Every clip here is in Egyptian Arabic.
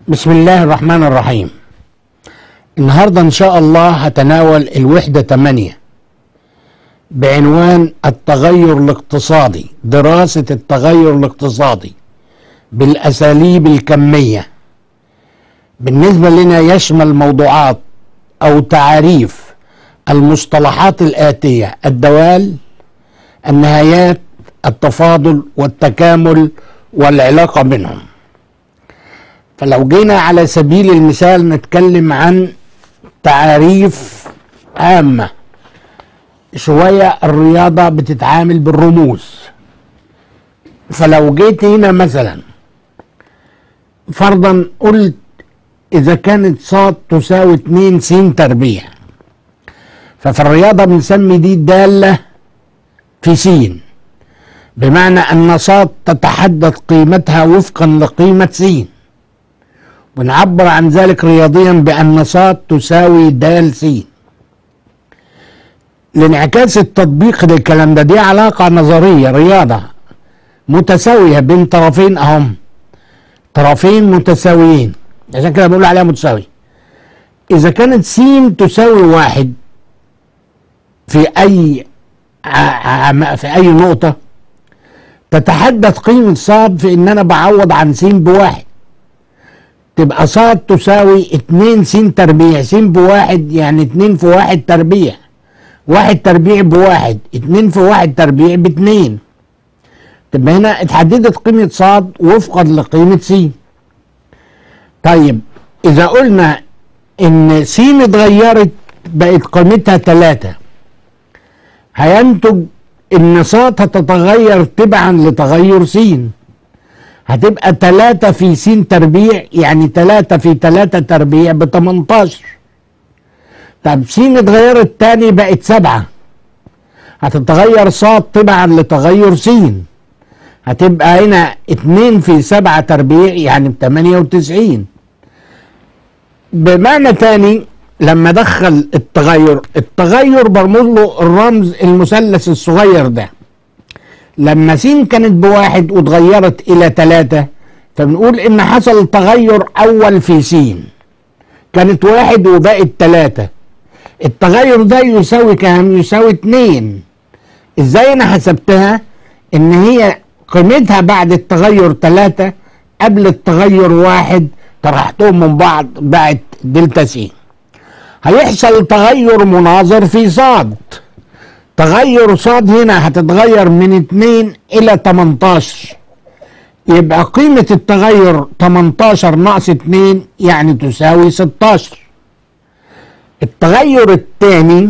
بسم الله الرحمن الرحيم النهاردة إن شاء الله هتناول الوحدة 8 بعنوان التغير الاقتصادي دراسة التغير الاقتصادي بالأساليب الكمية بالنسبة لنا يشمل موضوعات أو تعاريف المصطلحات الآتية الدوال النهايات التفاضل والتكامل والعلاقة بينهم فلو جينا على سبيل المثال نتكلم عن تعاريف عامة شوية الرياضة بتتعامل بالرموز فلو جيت هنا مثلا فرضا قلت إذا كانت صاد تساوي 2 س تربيع ففي الرياضة بنسمي دي دالة في س بمعنى أن صاد تتحدد قيمتها وفقا لقيمة س ونعبر عن ذلك رياضيا بأن صاد تساوي د س لانعكاس التطبيق للكلام ده دي علاقة نظرية رياضة متساوية بين طرفين أهم طرفين متساويين عشان كده بنقول عليها متساوي إذا كانت س تساوي واحد في أي في أي نقطة تتحدد قيمة صاد في إن أنا بعوض عن س بواحد تبقى صاد تساوي 2 س تربيع س بواحد يعني 2 في واحد تربيع واحد تربيع بواحد 2 في واحد تربيع باتنين تبقى هنا اتحددت قيمة صاد وفقا لقيمة س طيب إذا قلنا إن س اتغيرت بقت قيمتها 3 هينتج إن صاد هتتغير تبعا لتغير س هتبقى 3 في س تربيع يعني 3 في 3 تربيع ب 18 طب س اتغيرت تاني بقت 7 هتتغير صاد تبعا لتغير س هتبقى هنا 2 في 7 تربيع يعني ب 98 بمعنى تاني لما دخل التغير التغير برمز له الرمز المثلث الصغير ده لما س كانت بواحد واتغيرت الى ثلاثة فبنقول ان حصل تغير اول في س كانت واحد وبقت ثلاثة التغير ده يساوي كام يساوي اتنين ازاي انا حسبتها ان هي قيمتها بعد التغير ثلاثة قبل التغير واحد طرحتهم من بعض بقت دلتا س هيحصل تغير مناظر في صاد تغير صاد هنا هتتغير من 2 الى 18 يبقى قيمة التغير 18 ناقص 2 يعني تساوي 16 التغير الثاني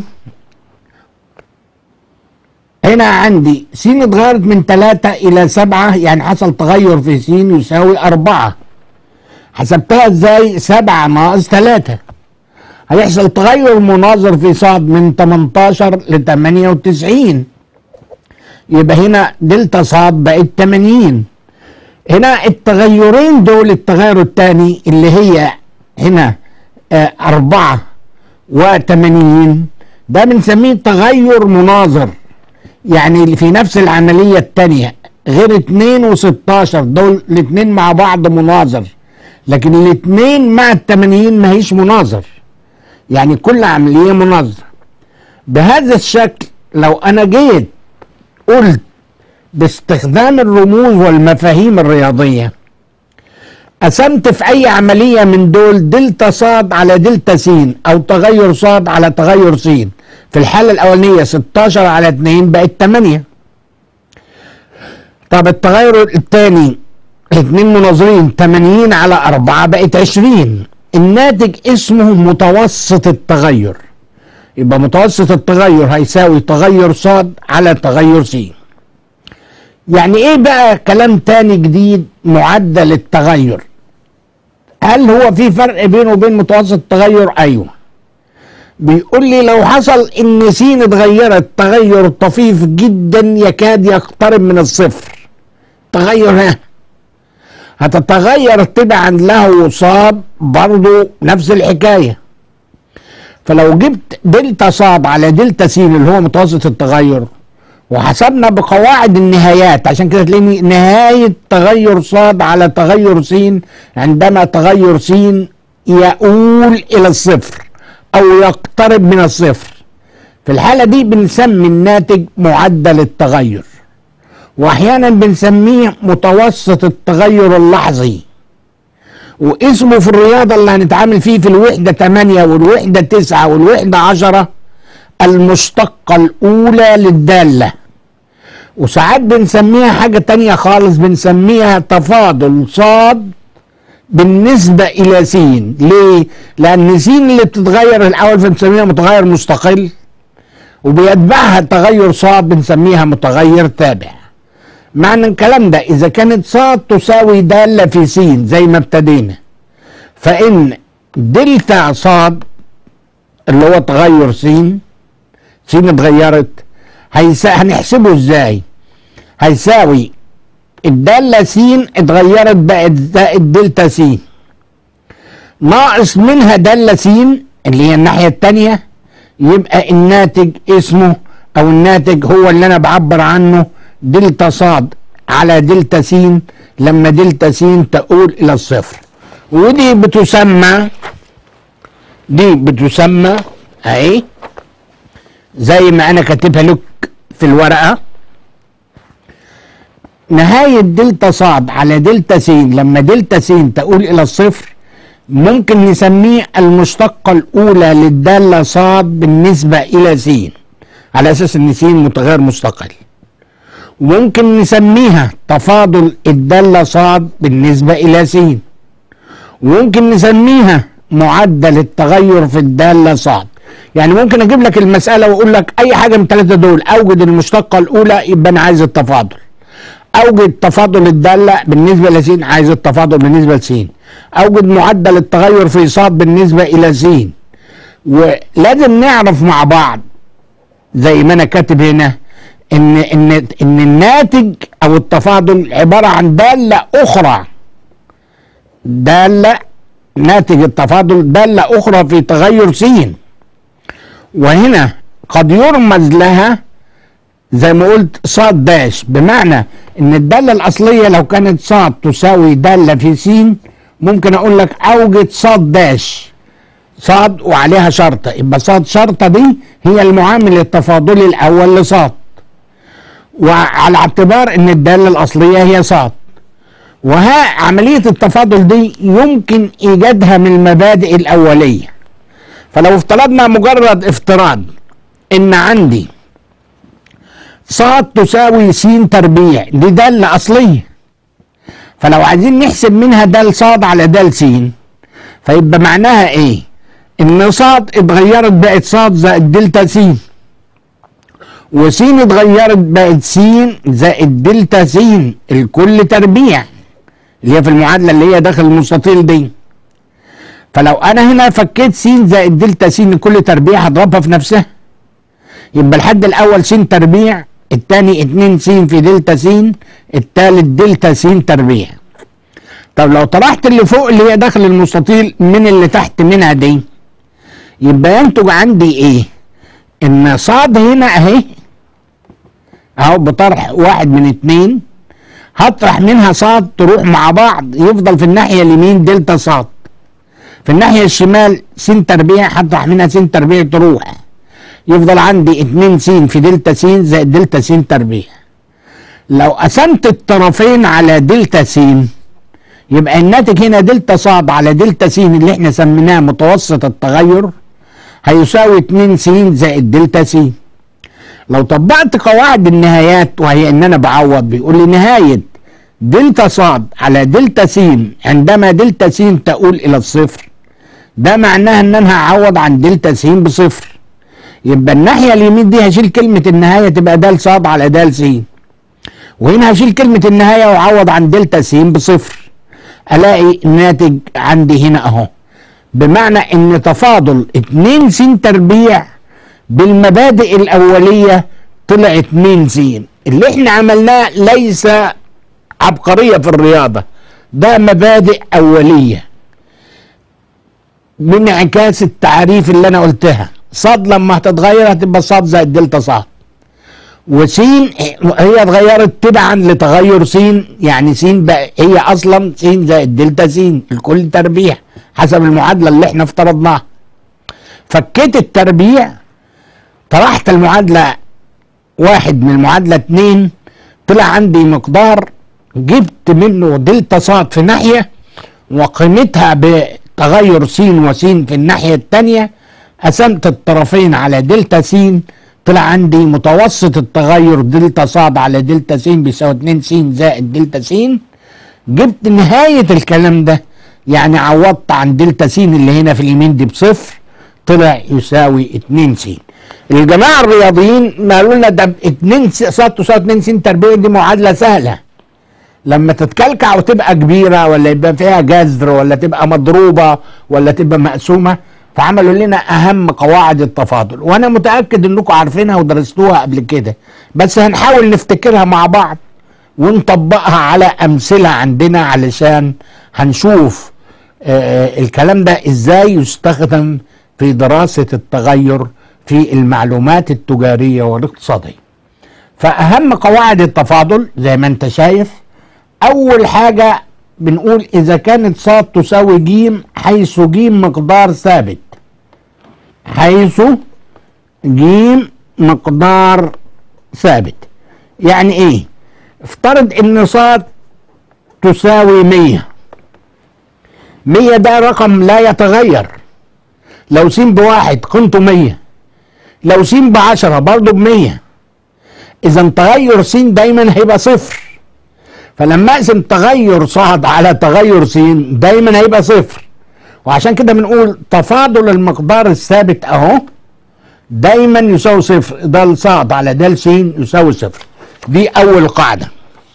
هنا عندي س اتغيرت من 3 الى 7 يعني حصل تغير في س يساوي 4 حسبتها ازاي 7 ناقص 3 هيحصل تغير مناظر في صاد من 18 ل 98 يبقى هنا دلتا صاد بقت 80 هنا التغيرين دول التغير الثاني اللي هي هنا آه 4 و80 ده بنسميه تغير مناظر يعني في نفس العملية الثانية غير 2 و16 دول الاثنين مع بعض مناظر لكن الاثنين مع التمانين ما هيش مناظر يعني كل عملية مناظرة بهذا الشكل لو أنا جيت قلت باستخدام الرموز والمفاهيم الرياضية قسمت في أي عملية من دول دلتا صاد على دلتا س أو تغير صاد على تغير س في الحالة الأولانية 16 على 2 بقت 8 طب التغير الثاني الاثنين مناظرين 80 على 4 بقت 20 الناتج اسمه متوسط التغير يبقى متوسط التغير هيساوي تغير صاد على تغير س يعني ايه بقى كلام تاني جديد معدل التغير هل هو في فرق بينه وبين متوسط التغير ايوه بيقول لي لو حصل ان س اتغيرت تغير طفيف جدا يكاد يقترب من الصفر تغير ها هتتغير تبعا له صاد برضو نفس الحكاية فلو جبت دلتا صاد على دلتا س اللي هو متوسط التغير وحسبنا بقواعد النهايات عشان كده تلاقيني نهاية تغير صاد على تغير س عندما تغير س يؤول إلى الصفر أو يقترب من الصفر في الحالة دي بنسمي الناتج معدل التغير وأحيانا بنسميه متوسط التغير اللحظي واسمه في الرياضة اللي هنتعامل فيه في الوحدة 8 والوحدة 9 والوحدة 10 المشتقة الأولى للدالة وساعات بنسميها حاجة تانية خالص بنسميها تفاضل صاد بالنسبة إلى س ليه؟ لأن س اللي بتتغير الأول فبنسميها متغير مستقل وبيتبعها تغير صاد بنسميها متغير تابع معنى الكلام ده إذا كانت صاد تساوي دالة في س زي ما ابتدينا فإن دلتا صاد اللي هو تغير س س اتغيرت هيسا هنحسبه ازاي هيساوي الدالة س اتغيرت بقت زائد دلتا س ناقص منها دالة س اللي هي الناحية التانية يبقى الناتج اسمه او الناتج هو اللي انا بعبر عنه دلتا صاد على دلتا س لما دلتا س تؤول الى الصفر ودي بتسمى دي بتسمى اهي زي ما انا كاتبها لك في الورقه نهايه دلتا صاد على دلتا س لما دلتا س تؤول الى الصفر ممكن نسميه المشتقه الاولى للداله صاد بالنسبه الى س على اساس ان س متغير مستقل وممكن نسميها تفاضل الداله صاد بالنسبه الى س وممكن نسميها معدل التغير في الداله صاد يعني ممكن اجيب لك المساله واقول لك اي حاجه من الثلاثه دول اوجد المشتقه الاولى يبقى انا عايز التفاضل اوجد تفاضل الداله بالنسبه لس عايز التفاضل بالنسبه لس اوجد معدل التغير في صاد بالنسبه الى س ولازم نعرف مع بعض زي ما انا كاتب هنا ان ان ان الناتج او التفاضل عباره عن داله اخرى داله ناتج التفاضل داله اخرى في تغير س وهنا قد يرمز لها زي ما قلت صاد داش بمعنى ان الداله الاصليه لو كانت صاد تساوي داله في س ممكن اقول لك اوجد صاد داش صاد وعليها شرطه يبقى صاد شرطه دي هي المعامل التفاضلي الاول لصاد وعلى اعتبار ان الداله الاصليه هي صاد وها عمليه التفاضل دي يمكن ايجادها من المبادئ الاوليه فلو افترضنا مجرد افتراض ان عندي صاد تساوي س تربيع دي دالة أصلية فلو عايزين نحسب منها دال صاد على دال س فيبقى معناها ايه؟ ان صاد اتغيرت بقت صاد زائد دلتا س وس اتغيرت بقت س زائد دلتا س الكل تربيع اللي هي في المعادلة اللي هي داخل المستطيل دي فلو انا هنا فكيت س زائد دلتا س كل تربيع هضربها في نفسها يبقى الحد الاول س تربيع الثاني 2 س في دلتا س الثالث دلتا س تربيع طب لو طرحت اللي فوق اللي هي داخل المستطيل من اللي تحت منها دي يبقى ينتج عندي ايه ان صاد هنا اهي اهو بطرح واحد من اتنين هطرح منها صاد تروح مع بعض يفضل في الناحية اليمين دلتا صاد في الناحية الشمال س تربيع هطرح منها س تربيع تروح يفضل عندي 2 س في دلتا س زائد دلتا س تربيع لو قسمت الطرفين على دلتا س يبقى الناتج هنا دلتا صاد على دلتا س اللي احنا سميناه متوسط التغير هيساوي 2 س زائد دلتا س لو طبقت قواعد النهايات وهي ان انا بعوض بيقول لي نهايه دلتا صاد على دلتا س عندما دلتا س تؤول الى الصفر ده معناها ان انا هعوض عن دلتا س بصفر يبقى الناحيه اليمين دي هشيل كلمه النهايه تبقى دال صاد على دال س وهنا هشيل كلمه النهايه واعوض عن دلتا س بصفر الاقي الناتج عندي هنا اهو بمعنى ان تفاضل 2 س تربيع بالمبادئ الاوليه طلع 2 س اللي احنا عملناه ليس عبقريه في الرياضه ده مبادئ اوليه من انعكاس التعريف اللي انا قلتها صاد لما هتتغير هتبقى صاد زائد دلتا صاد وسين هي اتغيرت تبعا لتغير سين يعني سين بقى هي اصلا سين زائد دلتا سين الكل تربيع حسب المعادله اللي احنا افترضناها فكيت التربيع طرحت المعادله واحد من المعادله اتنين طلع عندي مقدار جبت منه دلتا صاد في ناحيه وقيمتها بتغير س وس في الناحيه الثانيه قسمت الطرفين على دلتا س طلع عندي متوسط التغير دلتا صاد على دلتا س بيساوي 2 س زائد دلتا س جبت نهايه الكلام ده يعني عوضت عن دلتا س اللي هنا في اليمين دي بصفر طلع يساوي 2 س الجماعه الرياضيين ما قالوا لنا ده 2 صاد تساوي 2 س تربيع دي معادله سهله لما تتكلكع وتبقى كبيره ولا يبقى فيها جذر ولا تبقى مضروبه ولا تبقى مقسومه فعملوا لنا اهم قواعد التفاضل وانا متاكد انكم عارفينها ودرستوها قبل كده بس هنحاول نفتكرها مع بعض ونطبقها على امثله عندنا علشان هنشوف آه الكلام ده ازاي يستخدم في دراسه التغير في المعلومات التجاريه والاقتصاديه فاهم قواعد التفاضل زي ما انت شايف اول حاجه بنقول اذا كانت صاد تساوي ج حيث ج مقدار ثابت حيث ج مقدار ثابت يعني ايه افترض ان صاد تساوي 100 100 ده رقم لا يتغير لو س بواحد قيمته 100 لو س بعشرة برضه ب 100 اذا تغير س دايما هيبقى صفر فلما اقسم تغير صاد على تغير س دايما هيبقى صفر وعشان كده بنقول تفاضل المقدار الثابت اهو دايما يساوي صفر ده صاد على د س يساوي صفر دي اول قاعده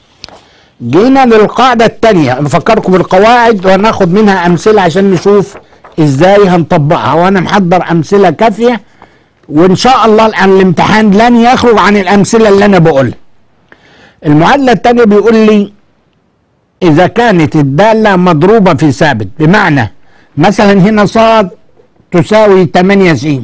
جينا للقاعده الثانيه نفكركم بالقواعد وهناخد منها امثله عشان نشوف ازاي هنطبقها وانا محضر امثله كافيه وان شاء الله الامتحان لن يخرج عن الامثله اللي انا بقولها المعادلة الثانية بيقول لي إذا كانت الدالة مضروبة في ثابت بمعنى مثلا هنا صاد تساوي 8 س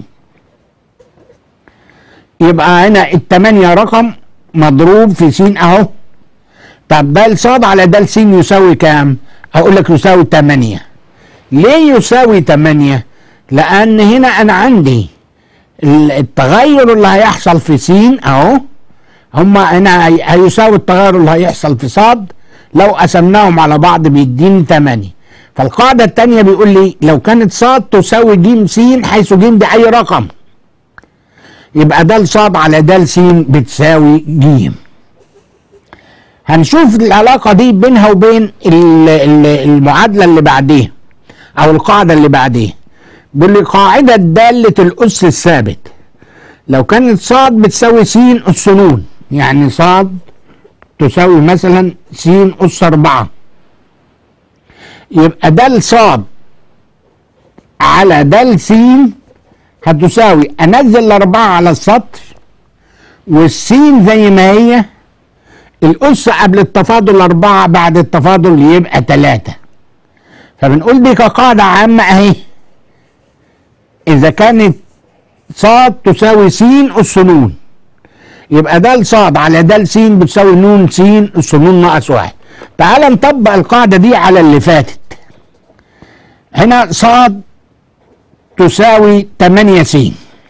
يبقى هنا الثمانية رقم مضروب في س أهو طب د صاد على د س يساوي كام؟ أقول لك يساوي 8 ليه يساوي 8 لان هنا انا عندي التغير اللي هيحصل في س اهو هما هنا هي- هيساوي التغير اللي هيحصل في صاد لو قسمناهم على بعض بيديني 8 فالقاعدة التانية بيقول لي لو كانت صاد تساوي ج س حيث ج دي أي رقم يبقى د صاد على د س بتساوي ج هنشوف العلاقة دي بينها وبين ال- ال- المعادلة اللي بعديها أو القاعدة اللي بعديها بيقول لي قاعدة دالة الأس الثابت لو كانت صاد بتساوي س أس ن يعني صاد تساوي مثلا س أس أربعة يبقى د صاد على د س هتساوي أنزل الأربعة على السطر والسين زي ما هي الأس قبل التفاضل أربعة بعد التفاضل يبقى تلاتة فبنقول دي كقاعدة عامة أهي إذا كانت صاد تساوي س أس ن يبقى د صاد على د س بتساوي ن س أس ن ناقص واحد تعال نطبق القاعدة دي على اللي فاتت هنا صاد تساوي 8 س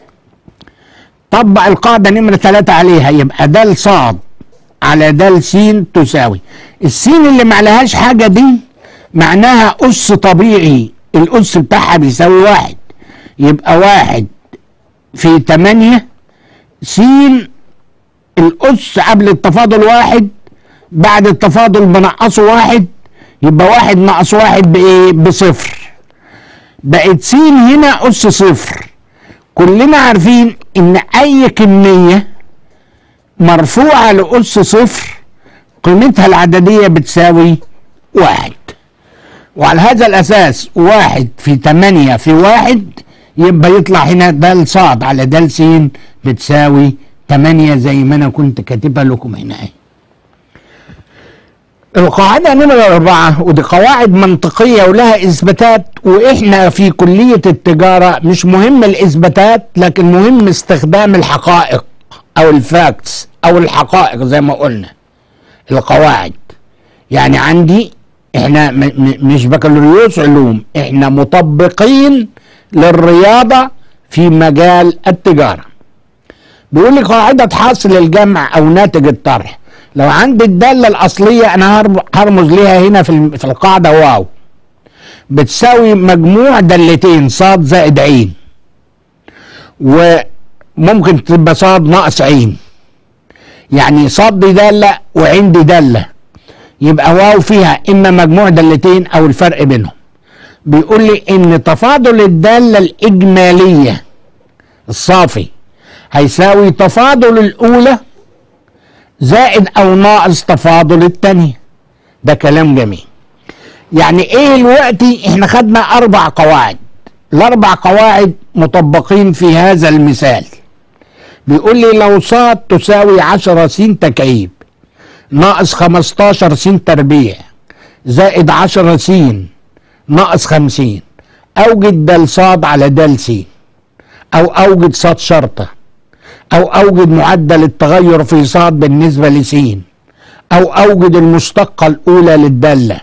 طبق القاعدة نمرة 3 عليها يبقى د صاد على د س تساوي السين اللي معلهاش حاجة دي معناها أس طبيعي الأس بتاعها بيساوي واحد يبقى واحد في 8 س الأس قبل التفاضل واحد بعد التفاضل بنقصه واحد يبقى واحد ناقص واحد بإيه؟ بصفر بقت س هنا أس صفر كلنا عارفين إن أي كمية مرفوعة لأس صفر قيمتها العددية بتساوي واحد وعلى هذا الأساس واحد في تمانية في واحد يبقى يطلع هنا د صاد على د س بتساوي تمانية زي ما أنا كنت كاتبها لكم هنا أهي. القاعدة نمرة أربعة ودي قواعد منطقية ولها إثباتات وإحنا في كلية التجارة مش مهم الإثباتات لكن مهم استخدام الحقائق او الفاكتس او الحقائق زي ما قلنا القواعد يعني عندي احنا م م مش بكالوريوس علوم احنا مطبقين للرياضة في مجال التجارة بيقول لي قاعدة حاصل الجمع او ناتج الطرح لو عندي الدالة الاصلية انا هرمز ليها هنا في, في القاعدة واو بتساوي مجموع دالتين صاد زائد عين وممكن تبقى صاد ناقص عين يعني صاد دي دالة وعين دي دالة يبقى واو فيها اما مجموع دالتين او الفرق بينهم بيقول لي ان تفاضل الدالة الاجمالية الصافي هيساوي تفاضل الاولى زائد او ناقص تفاضل الثانية ده كلام جميل يعني ايه دلوقتي احنا خدنا اربع قواعد الاربع قواعد مطبقين في هذا المثال بيقول لي لو صاد تساوي 10 س تكعيب ناقص 15 س تربيع زائد 10 س ناقص 50 اوجد دال صاد على دال س او اوجد صاد شرطه او اوجد معدل التغير في صاد بالنسبه لس او اوجد المشتقه الاولى للداله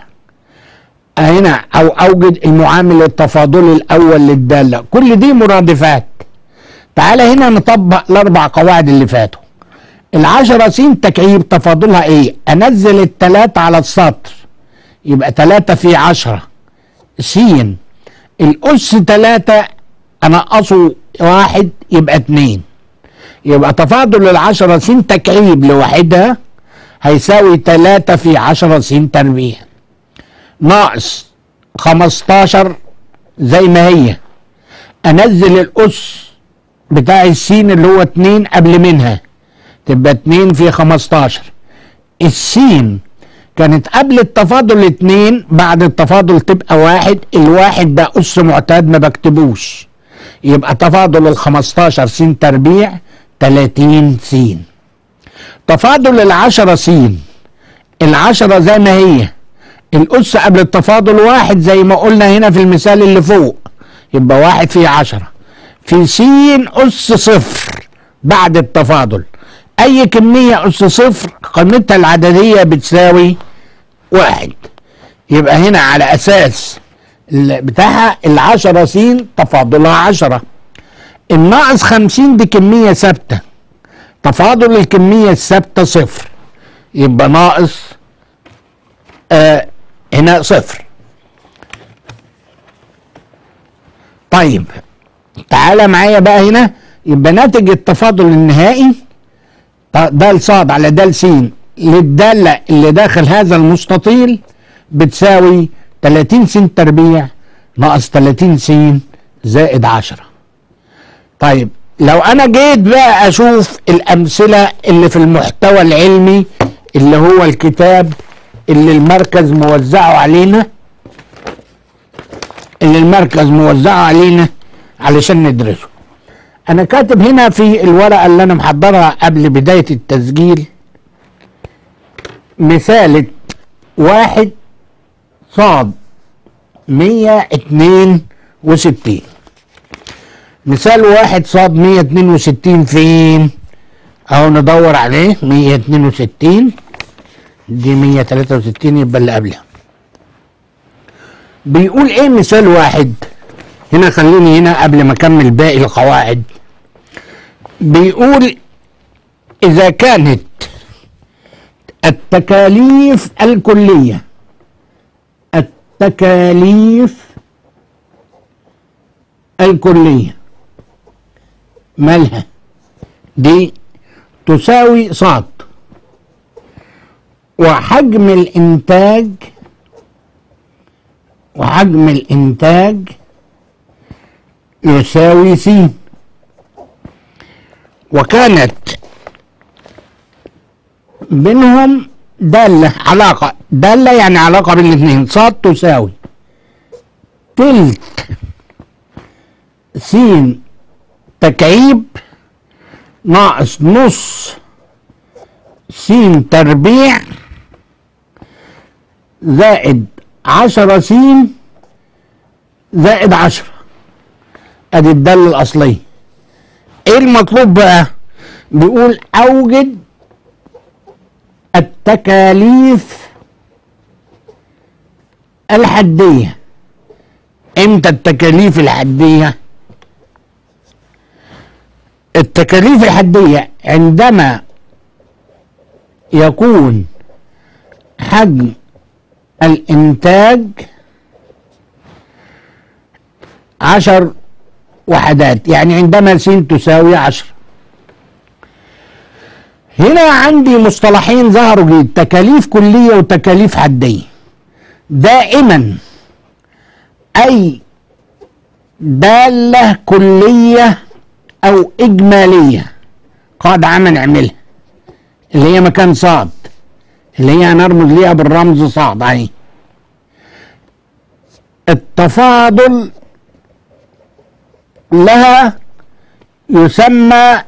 هنا او اوجد المعامل التفاضلي الاول للداله كل دي مرادفات تعالى هنا نطبق الاربع قواعد اللي فاتوا العشرة س تكعيب تفاضلها ايه انزل التلاتة على السطر يبقى تلاتة في عشرة س الاس تلاتة انقصه واحد يبقى اتنين يبقى تفاضل العشرة س تكعيب لوحدها هيساوي تلاتة في عشرة س تربيع ناقص خمستاشر زي ما هي انزل الاس بتاع السين اللي هو اتنين قبل منها تبقى اتنين في خمستاشر السين كانت قبل التفاضل اتنين بعد التفاضل تبقى واحد الواحد ده اس معتاد ما بكتبوش يبقى تفاضل الخمستاشر س تربيع تلاتين س تفاضل العشرة س العشرة زي ما هي الأس قبل التفاضل واحد زي ما قلنا هنا في المثال اللي فوق يبقى واحد في عشرة في س أس صفر بعد التفاضل أي كمية أس صفر قيمتها العددية بتساوي واحد يبقى هنا على أساس بتاعها العشرة س تفاضلها عشرة الناقص خمسين دي كمية ثابتة تفاضل الكمية الثابتة صفر يبقى ناقص آه هنا صفر طيب تعالى معايا بقى هنا يبقى ناتج التفاضل النهائي د صاد على د س للدالة اللي داخل هذا المستطيل بتساوي 30 س تربيع ناقص 30 س زائد 10 طيب لو انا جيت بقى اشوف الامثلة اللي في المحتوى العلمي اللي هو الكتاب اللي المركز موزعه علينا اللي المركز موزعه علينا علشان ندرسه انا كاتب هنا في الورقة اللي انا محضرها قبل بداية التسجيل مثالة واحد صاد مية اتنين وستين مثال واحد صاد مية اتنين وستين فين اهو ندور عليه مية اتنين وستين دي مية تلاتة وستين يبقى اللي قبلها بيقول ايه مثال واحد هنا خليني هنا قبل ما اكمل باقي القواعد بيقول اذا كانت التكاليف الكلية التكاليف الكلية مالها دي تساوي صاد وحجم الانتاج وحجم الانتاج يساوي س وكانت بينهم دالة علاقة دالة يعني علاقة بين الاثنين صاد تساوي تلت س تكعيب ناقص نص س تربيع زائد عشرة س زائد عشرة ادي الدالة الاصلية ايه المطلوب بقى بيقول اوجد التكاليف الحدية امتى التكاليف الحدية التكاليف الحدية عندما يكون حجم الانتاج عشر وحدات يعني عندما س تساوي عشر هنا عندي مصطلحين ظهروا جديد تكاليف كلية وتكاليف حدية دائما أي دالة كلية أو إجمالية قاعدة عامة نعملها اللي هي مكان صاد اللي هي هنرمز ليها بالرمز صاد اهي التفاضل لها يسمى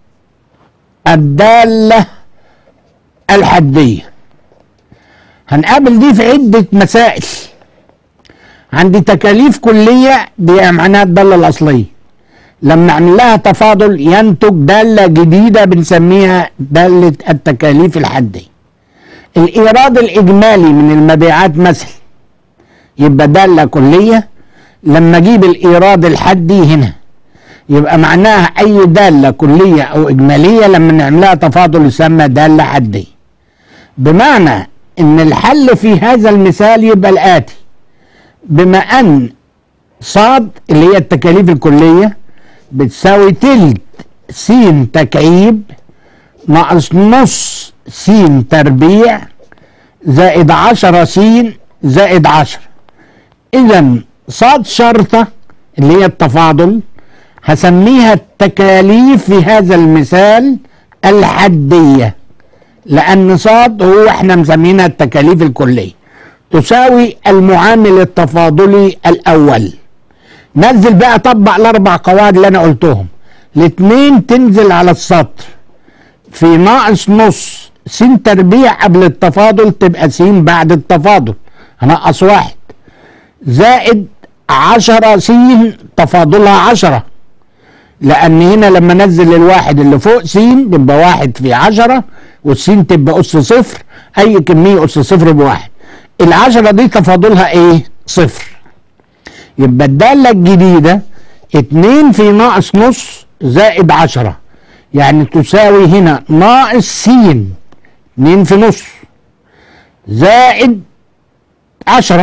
الدالة الحدية هنقابل دي في عدة مسائل عندي تكاليف كلية دي معناها الدالة الأصلية لما اعمل لها تفاضل ينتج دالة جديدة بنسميها دالة التكاليف الحدية الإيراد الإجمالي من المبيعات مثلا يبقى دالة كلية لما أجيب الإيراد الحدي هنا يبقى معناها أي دالة كلية أو إجمالية لما نعملها تفاضل يسمى دالة حدية بمعنى إن الحل في هذا المثال يبقى الآتي بما أن صاد اللي هي التكاليف الكلية بتساوي تلت س تكعيب ناقص نص س تربيع زائد عشرة س زائد عشرة إذا صاد شرطة اللي هي التفاضل هسميها التكاليف في هذا المثال الحدية لأن صاد هو احنا مسمينها التكاليف الكلية تساوي المعامل التفاضلي الأول نزل بقى طبق الأربع قواعد اللي أنا قلتهم الاثنين تنزل على السطر في ناقص نص س تربيع قبل التفاضل تبقى س بعد التفاضل هنقص واحد زائد عشرة س تفاضلها عشرة لأن هنا لما نزل الواحد اللي فوق س تبقى واحد في عشرة والسين تبقى أس صفر أي كمية أس صفر بواحد العشرة دي تفاضلها إيه؟ صفر يبقى الدالة الجديدة اتنين في ناقص نص زائد عشرة يعني تساوي هنا ناقص س اتنين في نص زائد عشرة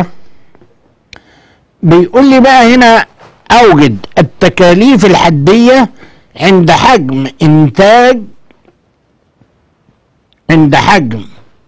بيقول لي بقى هنا أوجد التكاليف الحدية عند حجم إنتاج عند حجم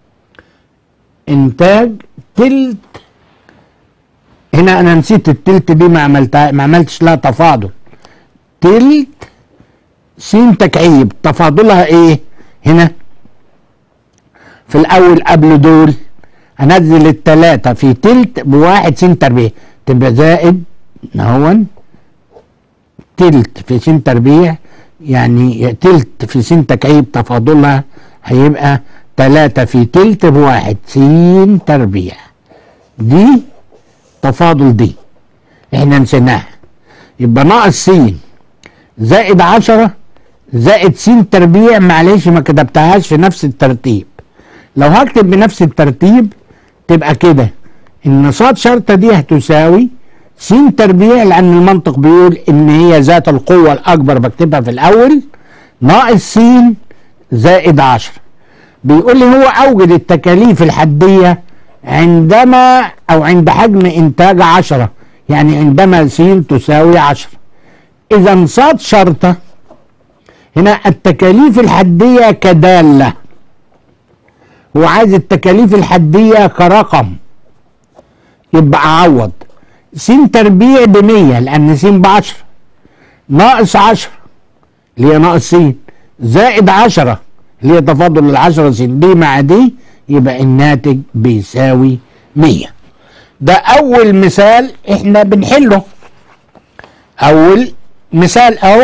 إنتاج تلت هنا أنا نسيت التلت دي ما عملتها ما عملتش لها تفاضل تلت س تكعيب تفاضلها إيه؟ هنا في الأول قبل دول هنزل التلاتة في تلت بواحد س تربيع تبقى زائد نهون تلت في س تربيع يعني تلت في س تكعيب تفاضلها هيبقى تلاتة في تلت بواحد س تربيع دي تفاضل دي احنا نسيناها يبقى ناقص س زائد عشرة زائد س تربيع معلش ما كتبتهاش في نفس الترتيب لو هكتب بنفس الترتيب تبقى كده ان صاد شرطة دي هتساوي س تربيع لان المنطق بيقول ان هي ذات القوة الاكبر بكتبها في الاول ناقص س زائد عشرة بيقول لي هو اوجد التكاليف الحدية عندما او عند حجم انتاج عشرة يعني عندما س تساوي عشرة اذا صاد شرطة هنا التكاليف الحدية كدالة هو عايز التكاليف الحدية كرقم يبقى اعوض س تربيع بمية لان س بعشرة ناقص عشرة اللي هي ناقص س زائد عشرة اللي هي تفاضل العشرة س دي مع دي يبقى الناتج بيساوي مية ده أول مثال إحنا بنحله أول مثال أهو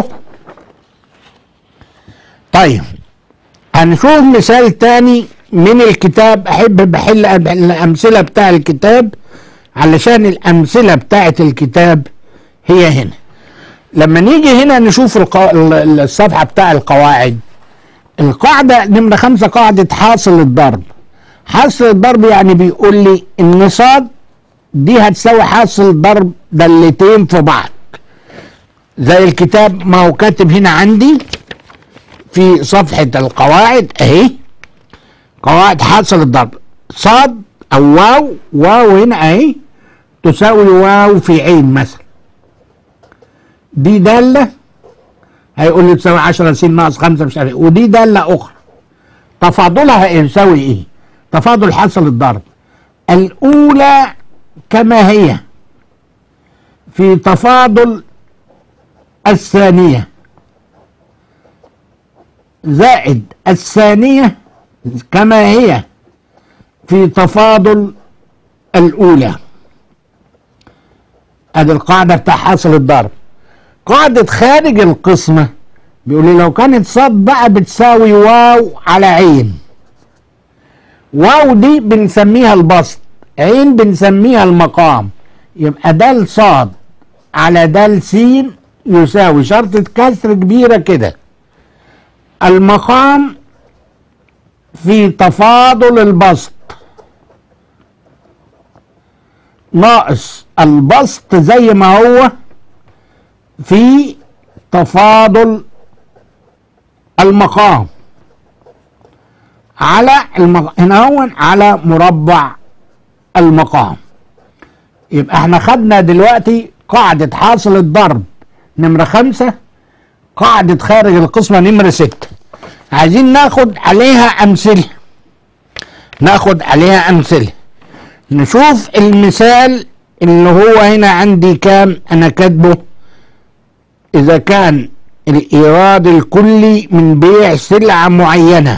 طيب هنشوف مثال تاني من الكتاب أحب بحل الأمثلة بتاع الكتاب علشان الأمثلة بتاعت الكتاب هي هنا لما نيجي هنا نشوف القو... الصفحة بتاع القواعد القاعدة نمرة خمسة قاعدة حاصل الضرب حاصل الضرب يعني بيقول لي ان صاد دي هتساوي حاصل ضرب دالتين في بعض زي الكتاب ما هو كاتب هنا عندي في صفحة القواعد اهي قواعد حاصل الضرب صاد او واو واو هنا اهي تساوي واو في عين مثلا دي دالة هيقول لي تساوي 10 س ناقص 5 مش عارف ايه ودي دالة اخرى تفاضلها يساوي ايه؟ تفاضل حاصل الضرب الاولى كما هي في تفاضل الثانية زائد الثانية كما هي في تفاضل الأولى ادي القاعدة بتاع حاصل الضرب قاعدة خارج القسمة بيقول لي لو كانت صاد بقى بتساوي واو على عين واو دي بنسميها البسط عين بنسميها المقام يبقى دال صاد على دال س يساوي شرطة كسر كبيرة كده المقام في تفاضل البسط ناقص البسط زي ما هو في تفاضل المقام على المق... هنا هو على مربع المقام يبقى احنا خدنا دلوقتي قاعدة حاصل الضرب نمرة خمسة قاعدة خارج القسمة نمرة ستة عايزين ناخد عليها أمثلة ناخد عليها أمثلة نشوف المثال اللي هو هنا عندي كام أنا كاتبه إذا كان الإيراد الكلي من بيع سلعة معينة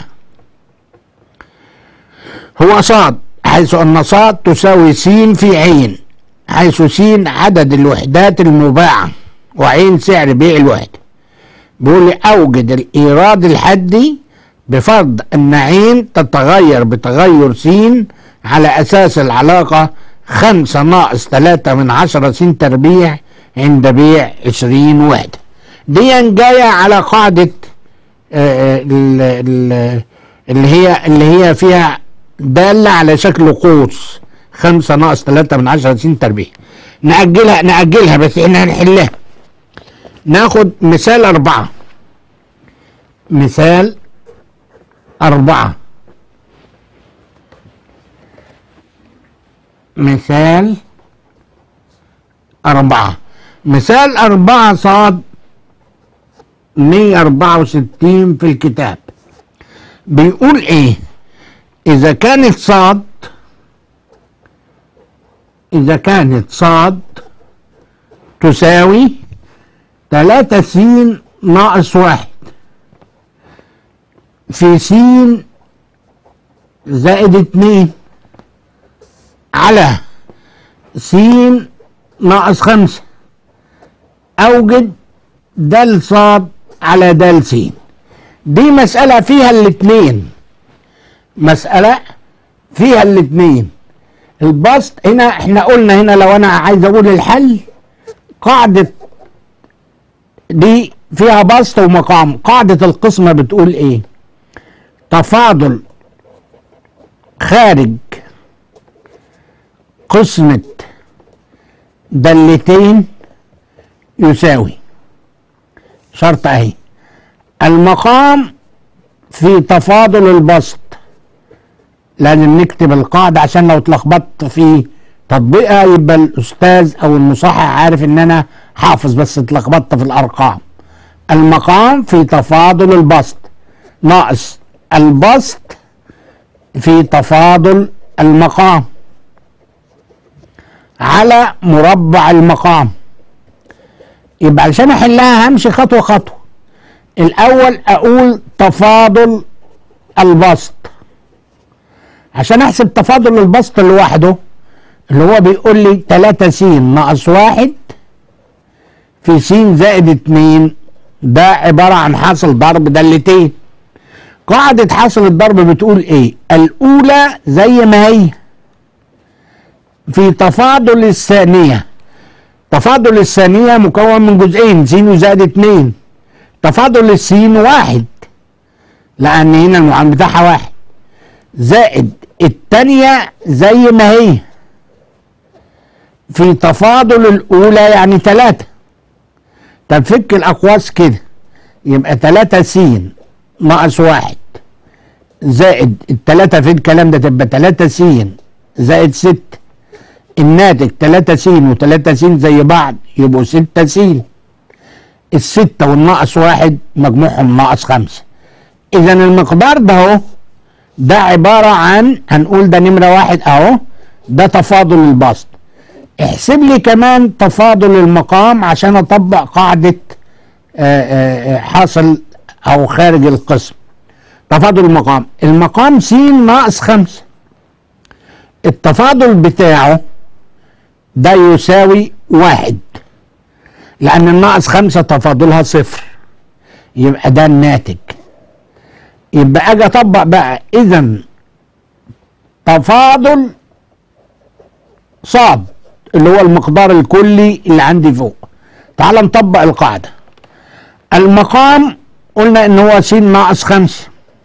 هو صاد حيث أن صاد تساوي س في عين حيث س عدد الوحدات المباعة وعين سعر بيع الوحدة بيقول لي أوجد الإيراد الحدي بفرض أن عين تتغير بتغير س على أساس العلاقة خمسة ناقص تلاتة من عشرة س تربيع عند بيع عشرين وحدة دي جاية على قاعدة آه، ال- ال- اللي هي اللي هي فيها دالة على شكل قوس خمسة ناقص تلاتة من عشرة س تربيع نأجلها نأجلها بس احنا هنحلها ناخد مثال أربعة مثال أربعة مثال أربعة مثال أربعة صاد 164 في الكتاب بيقول إيه إذا كانت صاد إذا كانت صاد تساوي تلاتة س ناقص واحد في س زائد اتنين على س ناقص خمسة أوجد دال صاد على دال س دي مسألة فيها الاتنين مسألة فيها الاتنين البسط هنا احنا قلنا هنا لو انا عايز اقول الحل قاعدة دي فيها بسط ومقام قاعدة القسمة بتقول ايه تفاضل خارج قسمة دالتين يساوي شرط اهي المقام في تفاضل البسط لازم نكتب القاعدة عشان لو اتلخبطت في تطبيقها يبقى الأستاذ أو المصحح عارف إن أنا حافظ بس اتلخبطت في الأرقام المقام في تفاضل البسط ناقص البسط في تفاضل المقام على مربع المقام يبقى علشان احلها همشي خطوه خطوه الاول اقول تفاضل البسط عشان احسب تفاضل البسط لوحده اللي هو بيقول لي 3 س ناقص واحد في س زائد 2 ده عباره عن حاصل ضرب دالتين قاعده حاصل الضرب بتقول ايه الاولى زي ما هي في تفاضل الثانيه تفاضل الثانية مكون من جزئين س زائد اتنين تفاضل السين واحد لان هنا المعامل بتاعها واحد زائد التانية زي ما هي في تفاضل الاولى يعني تلاتة طب فك الاقواس كده يبقى تلاتة س ناقص واحد زائد التلاتة في الكلام ده تبقى تلاتة س زائد ست الناتج تلاتة س وتلاتة س زي بعض يبقوا ستة س الستة والناقص واحد مجموعهم ناقص خمسة إذا المقدار ده اهو ده عبارة عن هنقول ده نمرة واحد أهو ده تفاضل البسط احسب لي كمان تفاضل المقام عشان أطبق قاعدة آآ آآ حاصل أو خارج القسم تفاضل المقام المقام س ناقص خمسة التفاضل بتاعه ده يساوي واحد لأن الناقص خمسة تفاضلها صفر يبقى ده الناتج يبقى أجي أطبق بقى إذا تفاضل صاد اللي هو المقدار الكلي اللي عندي فوق تعال نطبق القاعدة المقام قلنا إن هو س ناقص خمسة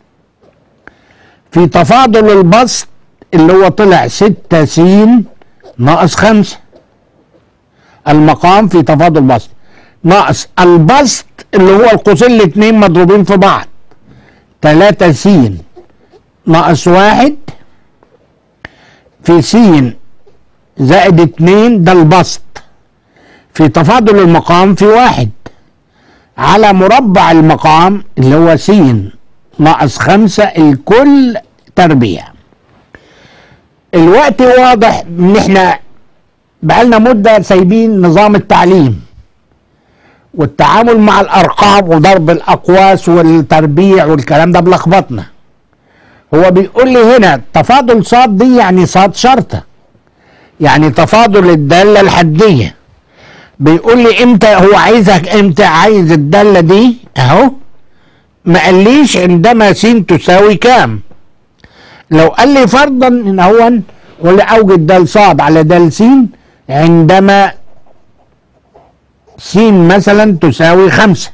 في تفاضل البسط اللي هو طلع ستة س ناقص خمسة المقام في تفاضل بسط ناقص البسط اللي هو القوسين الاتنين مضروبين في بعض تلاتة س ناقص واحد في س زائد اتنين ده البسط في تفاضل المقام في واحد على مربع المقام اللي هو س ناقص خمسة الكل تربيع الوقت واضح ان احنا بقالنا مدة سايبين نظام التعليم والتعامل مع الارقام وضرب الاقواس والتربيع والكلام ده بلخبطنا هو بيقول لي هنا تفاضل صاد دي يعني صاد شرطة يعني تفاضل الدالة الحدية بيقول لي امتى هو عايزك امتى عايز الدالة دي اهو ما قاليش عندما س تساوي كام لو قال لي فرضا ان هو قول لي اوجد دال صاد على دال س عندما س مثلا تساوي خمسة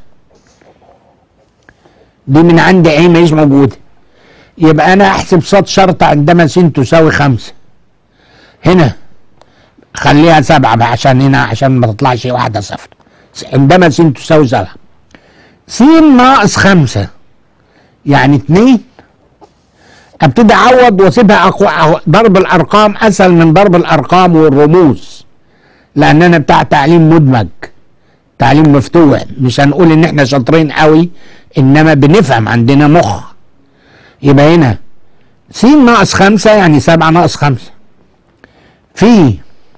دي من عندي ايه مش موجودة يبقى انا احسب صاد شرط عندما س تساوي خمسة هنا خليها سبعة بقى عشان هنا عشان ما تطلعش واحدة صفر عندما س تساوي سبعة س ناقص خمسة يعني اتنين ابتدي اعوض واسيبها أقوى ضرب الارقام اسهل من ضرب الارقام والرموز لان انا بتاع تعليم مدمج تعليم مفتوح مش هنقول ان احنا شاطرين قوي انما بنفهم عندنا مخ يبقى هنا س ناقص خمسة يعني سبعة ناقص خمسة في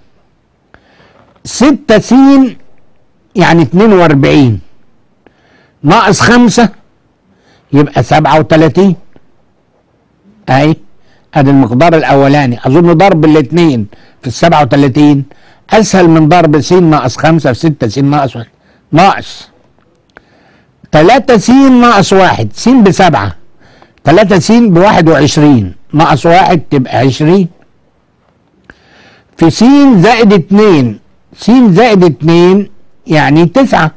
ستة س يعني اتنين واربعين ناقص خمسة يبقى سبعة وتلاتين اهي ادي المقدار الاولاني اظن ضرب الاثنين في السبعة وتلاتين اسهل من ضرب س ناقص خمسة في ستة س ناقص واحد ناقص تلاتة س ناقص واحد س بسبعة تلاتة س بواحد وعشرين ناقص واحد تبقى عشرين في س زائد اتنين س زائد اتنين يعني تسعة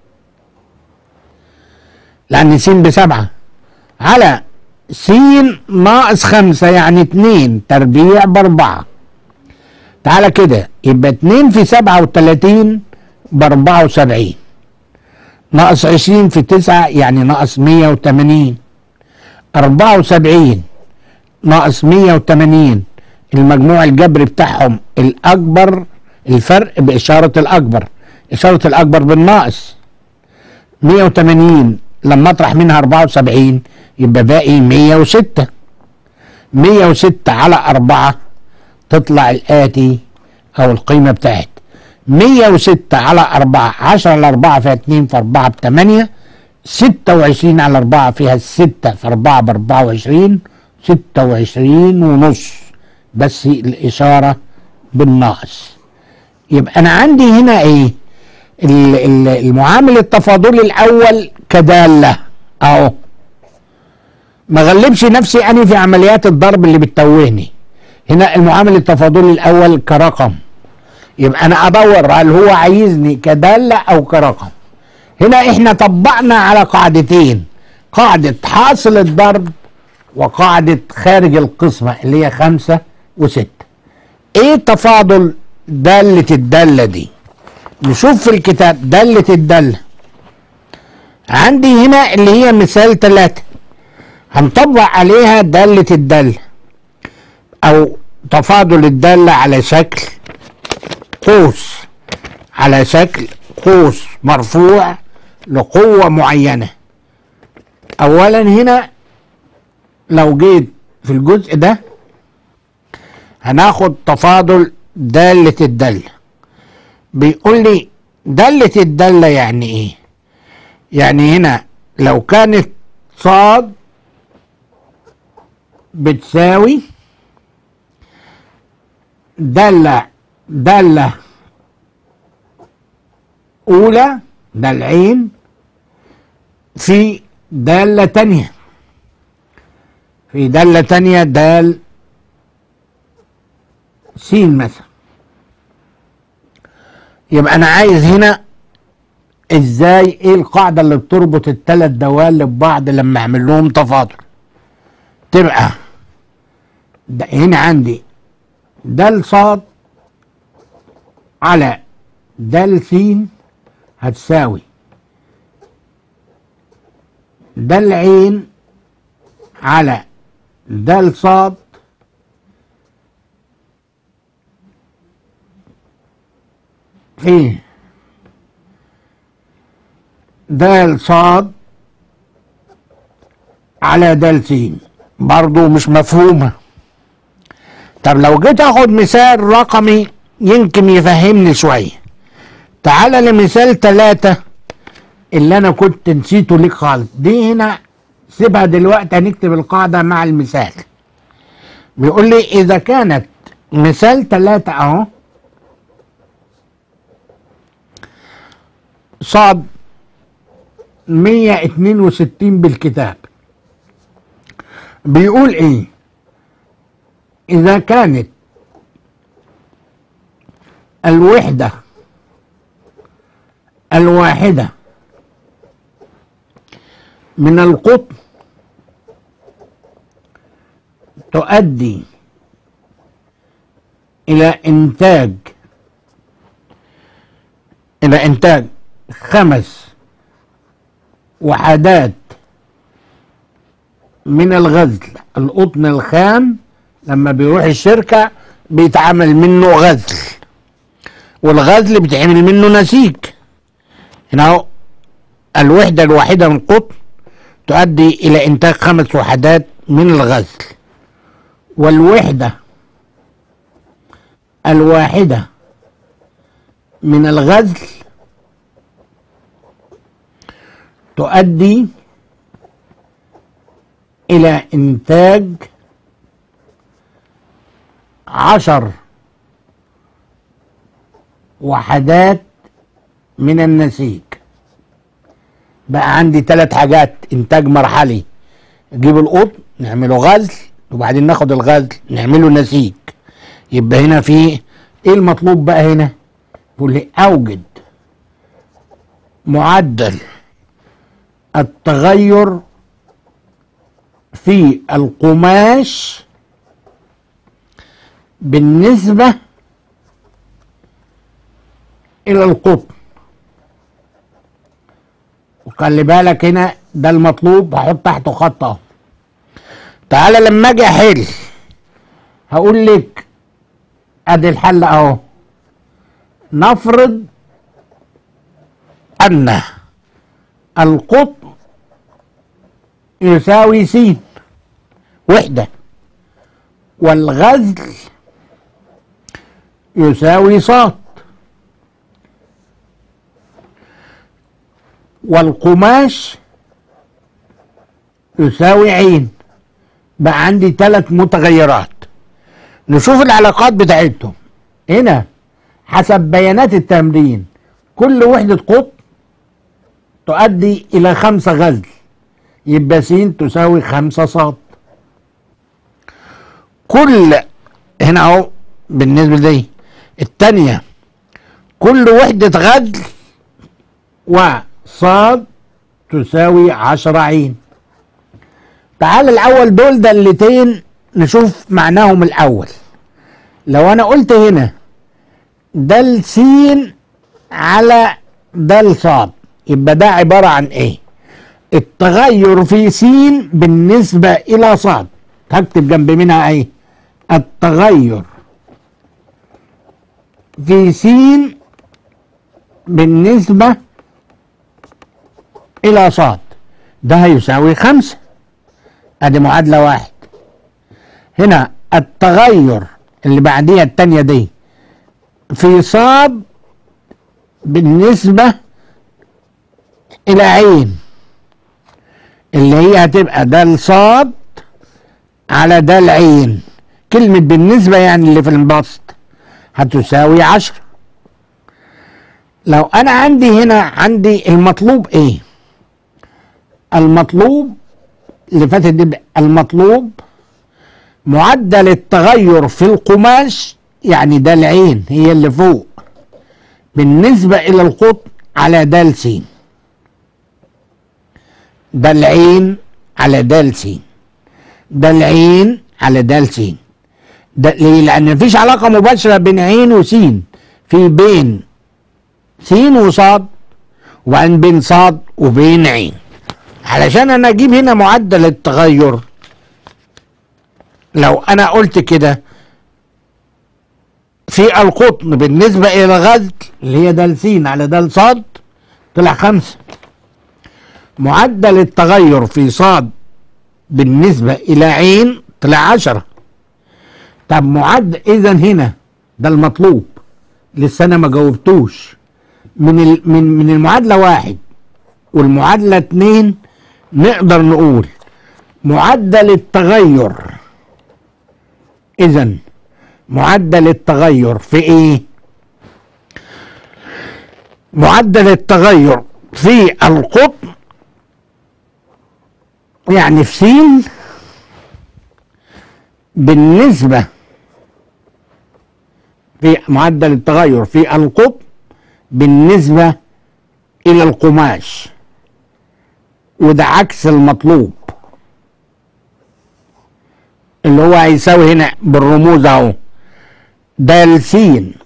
لأن س بسبعة على س ناقص خمسة يعني اتنين تربيع بأربعة تعالى كده يبقى اتنين في سبعة وتلاتين بأربعة وسبعين ناقص عشرين في تسعة يعني ناقص مية وتمانين أربعة وسبعين ناقص مية وتمانين المجموع الجبري بتاعهم الأكبر الفرق بإشارة الأكبر إشارة الأكبر بالناقص مية وتمانين لما أطرح منها أربعة وسبعين يبقى باقي مية وستة مية وستة على أربعة تطلع الآتي أو القيمة بتاعت مية وستة على أربعة عشرة على أربعة فيها اتنين في أربعة بتمانية ستة وعشرين على أربعة فيها الستة في أربعة بأربعة وعشرين ستة وعشرين ونص بس الإشارة بالناقص يبقى أنا عندي هنا إيه المعامل التفاضلي الأول كدالة أهو ما غلبش نفسي أنا في عمليات الضرب اللي بتتوهني هنا المعامل التفاضلي الأول كرقم يبقى أنا أدور هل هو عايزني كدالة أو كرقم هنا إحنا طبقنا على قاعدتين قاعدة حاصل الضرب وقاعدة خارج القسمة اللي هي خمسة وستة ايه تفاضل دالة الدالة دي نشوف في الكتاب دالة الدالة عندي هنا اللي هي مثال ثلاثة هنطبق عليها دالة الدالة او تفاضل الدالة على شكل قوس على شكل قوس مرفوع لقوة معينة اولا هنا لو جيت في الجزء ده هناخد تفاضل دالة الدالة بيقول لي دالة الدالة يعني ايه يعني هنا لو كانت صاد بتساوي دالة دالة أولى ده العين في دالة تانية في دالة تانية دال سين مثلا يبقى أنا عايز هنا ازاي ايه القاعدة اللي بتربط التلات دوال ببعض لما اعمل لهم تفاضل تبقى ده هنا عندي دال صاد على دال سين هتساوي دال عين على دال صاد في دال صاد على دال سين برضو مش مفهومة طب لو جيت اخد مثال رقمي يمكن يفهمني شوية تعالى لمثال ثلاثة اللي انا كنت نسيته ليك خالص دي هنا سيبها دلوقتي هنكتب القاعدة مع المثال بيقول لي اذا كانت مثال ثلاثة اهو صاد 162 بالكتاب بيقول ايه اذا كانت الوحدة الواحدة من القطب تؤدي إلى إنتاج إلى إنتاج خمس وحدات من الغزل القطن الخام لما بيروح الشركة بيتعمل منه غزل والغزل بيتعمل منه نسيج هنا اهو الوحدة الواحدة من القطن تؤدي إلى إنتاج خمس وحدات من الغزل والوحدة الواحدة من الغزل تؤدي إلى إنتاج عشر وحدات من النسيج بقى عندي ثلاث حاجات إنتاج مرحلي نجيب القطن نعمله غزل وبعدين ناخد الغزل نعمله نسيج يبقى هنا في ايه المطلوب بقى هنا يقول لي اوجد معدل التغير في القماش بالنسبة إلى القطن وخلي بالك هنا ده المطلوب هحط تحته خط اهو تعالى لما اجي احل هقول لك ادي الحل اهو نفرض ان القطب يساوي س وحدة والغزل يساوي صاد والقماش يساوي عين بقى عندي ثلاث متغيرات نشوف العلاقات بتاعتهم هنا حسب بيانات التمرين كل وحدة قطب تؤدي إلى خمسة غزل يبقى س تساوي خمسة صاد كل هنا اهو بالنسبة لدي التانية كل وحدة غزل وصاد تساوي عشرة عين تعال الاول دول دالتين نشوف معناهم الاول لو انا قلت هنا دال س على دال صاد يبقى ده عبارة عن ايه التغير في س بالنسبة الى صاد هكتب جنب منها ايه التغير في س بالنسبة إلى صاد ده هيساوي خمسة ادي معادلة واحد هنا التغير اللي بعديها التانية دي في صاد بالنسبة إلى عين اللي هي هتبقى ده صاد على ده العين كلمة بالنسبة يعني اللي في البسط هتساوي عشرة لو أنا عندي هنا عندي المطلوب إيه المطلوب اللي فاتت دي المطلوب معدل التغير في القماش يعني ده العين هي اللي فوق بالنسبة إلى القطن على دال س ده العين على دال س ده العين على دال س ده ليه؟ لأن مفيش علاقة مباشرة بين عين وسين في بين سين وصاد وبعدين بين صاد وبين عين علشان أنا أجيب هنا معدل التغير لو أنا قلت كده في القطن بالنسبة إلى الغزل اللي هي دال س على دال صاد طلع خمسة معدل التغير في صاد بالنسبة إلى عين طلع عشرة طب معدل إذا هنا ده المطلوب لسه أنا ما جاوبتوش من ال من من المعادلة واحد والمعادلة اتنين نقدر نقول معدل التغير إذا معدل التغير في ايه معدل التغير في القطن يعني في سين بالنسبة في معدل التغير في القطن بالنسبة إلى القماش وده عكس المطلوب اللي هو هيساوي هنا بالرموز اهو دال س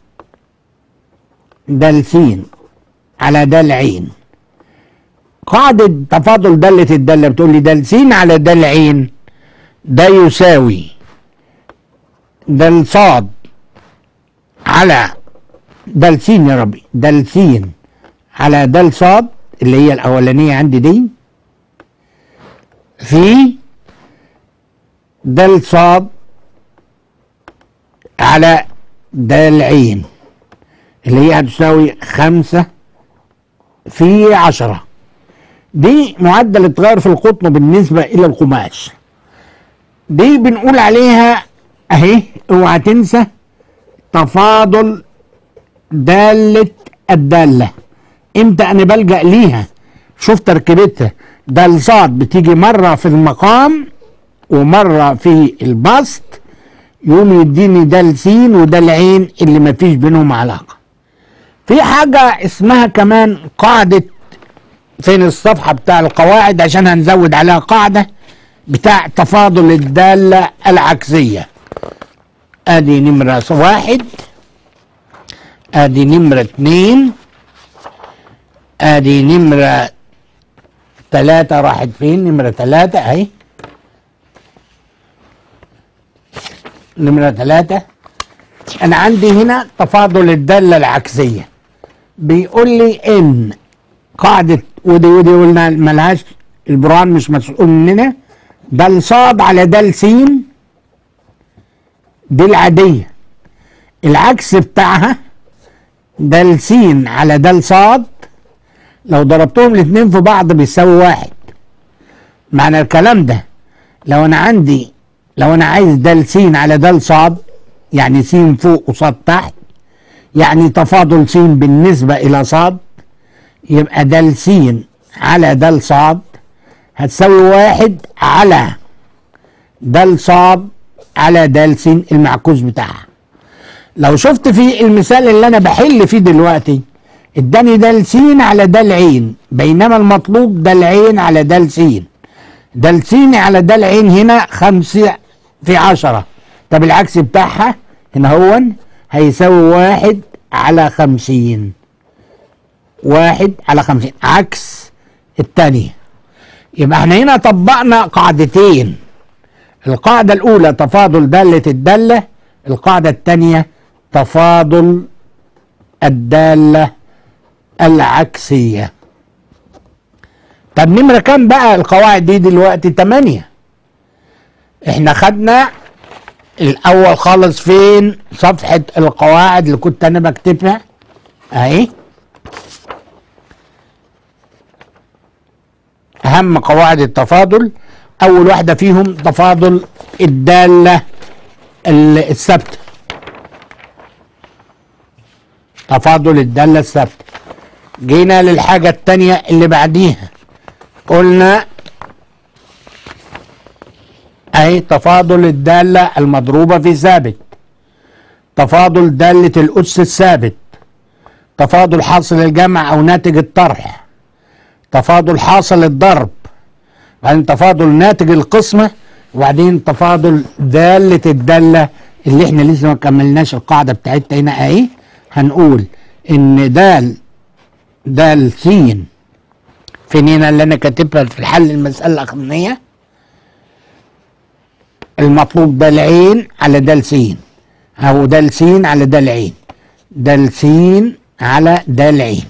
دال س على دال عين قاعدة تفاضل دالة الدالة بتقول لي دال س على دال عين ده يساوي دال صاد على دال س يا ربي دال س على دال صاد اللي هي الأولانية عندي دي في دال صاد على ده العين اللي هي هتساوي خمسة في عشرة دي معدل التغير في القطن بالنسبة إلى القماش دي بنقول عليها أهي اوعى تنسى تفاضل دالة الدالة امتى أنا بلجأ ليها شوف تركيبتها ده الصاد بتيجي مرة في المقام ومرة في البسط يقوم يديني ده السين وده العين اللي ما فيش بينهم علاقة في حاجة اسمها كمان قاعدة فين الصفحة بتاع القواعد عشان هنزود عليها قاعدة بتاع تفاضل الدالة العكسية ادي نمرة واحد ادي نمرة اتنين ادي نمرة تلاتة راحت فين نمرة تلاتة اهي نمرة ثلاثة أنا عندي هنا تفاضل الدالة العكسية بيقول لي إن قاعدة ودي ودي قلنا ملهاش البرهان مش مسؤول مننا ده صاد على ده س دي العادية العكس بتاعها ده س على ده صاد لو ضربتهم الاثنين في بعض بيساوي واحد معنى الكلام ده لو انا عندي لو انا عايز دال س على دال صاد يعني س فوق وصاد تحت يعني تفاضل س بالنسبة إلى صاد يبقى دال س على دال صاد هتساوي واحد على دال صاد على دال س المعكوس بتاعها لو شفت في المثال اللي انا بحل فيه دلوقتي اداني دال س على دال عين بينما المطلوب دال عين على دال س دال س على دال عين هنا خمسة في عشرة طب العكس بتاعها هنا هو هيساوي واحد على خمسين واحد على خمسين عكس التانية يبقى احنا هنا طبقنا قاعدتين القاعدة الأولى تفاضل دالة الدالة القاعدة الثانية تفاضل الدالة العكسية طب نمرة كام بقى القواعد دي دلوقتي تمانية احنا خدنا الأول خالص فين صفحة القواعد اللي كنت أنا بكتبها أهي أهم قواعد التفاضل أول واحدة فيهم تفاضل الدالة الثابتة تفاضل الدالة الثابتة جينا للحاجة التانية اللي بعديها قلنا أي تفاضل الدالة المضروبة في ثابت تفاضل دالة الأس الثابت تفاضل حاصل الجمع أو ناتج الطرح تفاضل حاصل الضرب بعدين تفاضل ناتج القسمة وبعدين تفاضل دالة الدالة اللي احنا لسه ما كملناش القاعدة بتاعتنا هنا اهي هنقول ان دال دال س فين هنا اللي انا كاتبها في الحل المسألة الأخرانية المطلوب دال عين على دال س أو دال س على دال عين دال س على دال عين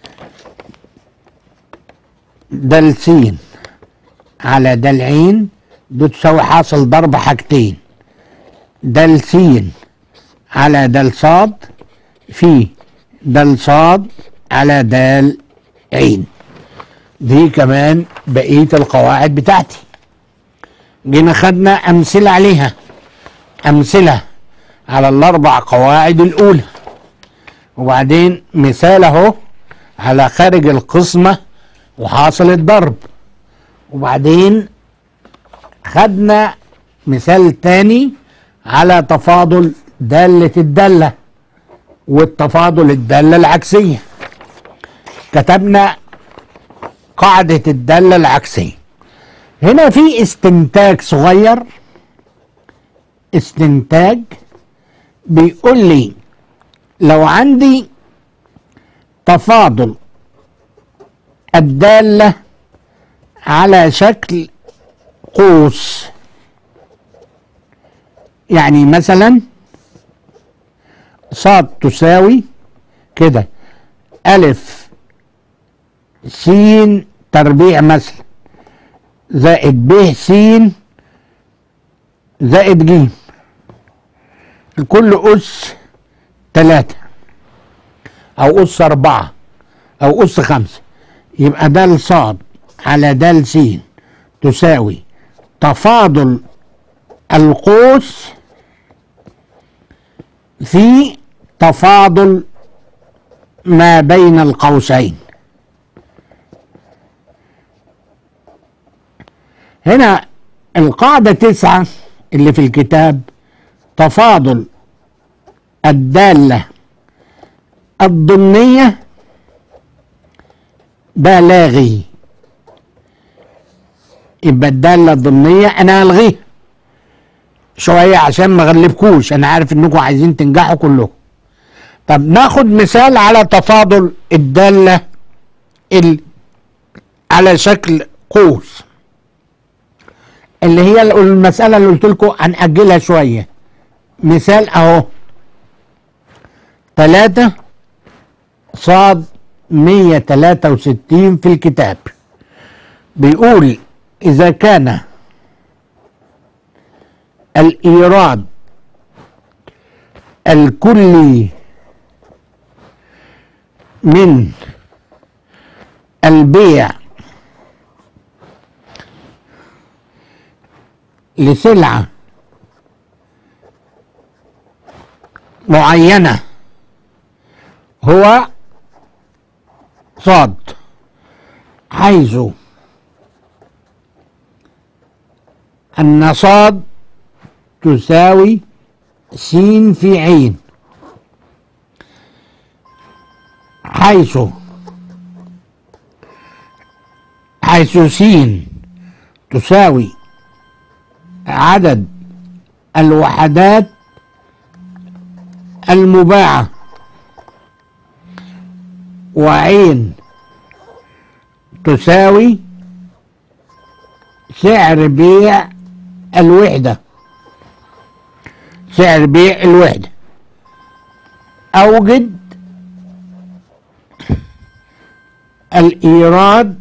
دال س على دال عين دي تساوي حاصل ضرب حاجتين دال س على دال صاد في دال صاد على دال عين دي كمان بقية القواعد بتاعتي جينا خدنا أمثلة عليها أمثلة على الأربع قواعد الأولى وبعدين مثال أهو على خارج القسمة وحاصل الضرب وبعدين خدنا مثال تاني على تفاضل دالة الدالة والتفاضل الدالة العكسية كتبنا قاعدة الدالة العكسية هنا في استنتاج صغير استنتاج بيقول لي لو عندي تفاضل الدالة على شكل قوس يعني مثلا صاد تساوي كده ألف س تربيع مثلا زائد ب س زائد ج الكل أس تلاتة أو أس أربعة أو أس خمسة يبقى دال صاد على دال س تساوي تفاضل القوس في تفاضل ما بين القوسين هنا القاعدة تسعة اللي في الكتاب تفاضل الدالة الضمنية ده لاغي يبقى الدالة الضمنية أنا ألغيها شوية عشان ما أغلبكوش أنا عارف إنكم عايزين تنجحوا كلكم طب ناخد مثال على تفاضل الدالة ال... على شكل قوس اللي هي المسألة اللي قلت لكم هنأجلها شوية مثال أهو تلاتة صاد مية تلاتة وستين في الكتاب بيقول إذا كان الإيراد الكلي من البيع لسلعة معينة هو صاد حيث أن صاد تساوي س في عين حيث حيث س تساوي عدد الوحدات المباعة وعين تساوي سعر بيع الوحدة سعر بيع الوحدة أوجد الإيراد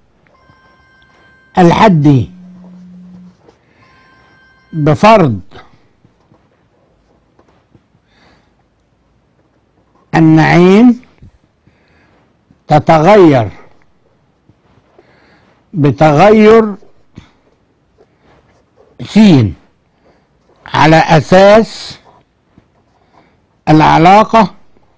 الحدي بفرض أن عين تتغير بتغير سين على أساس العلاقة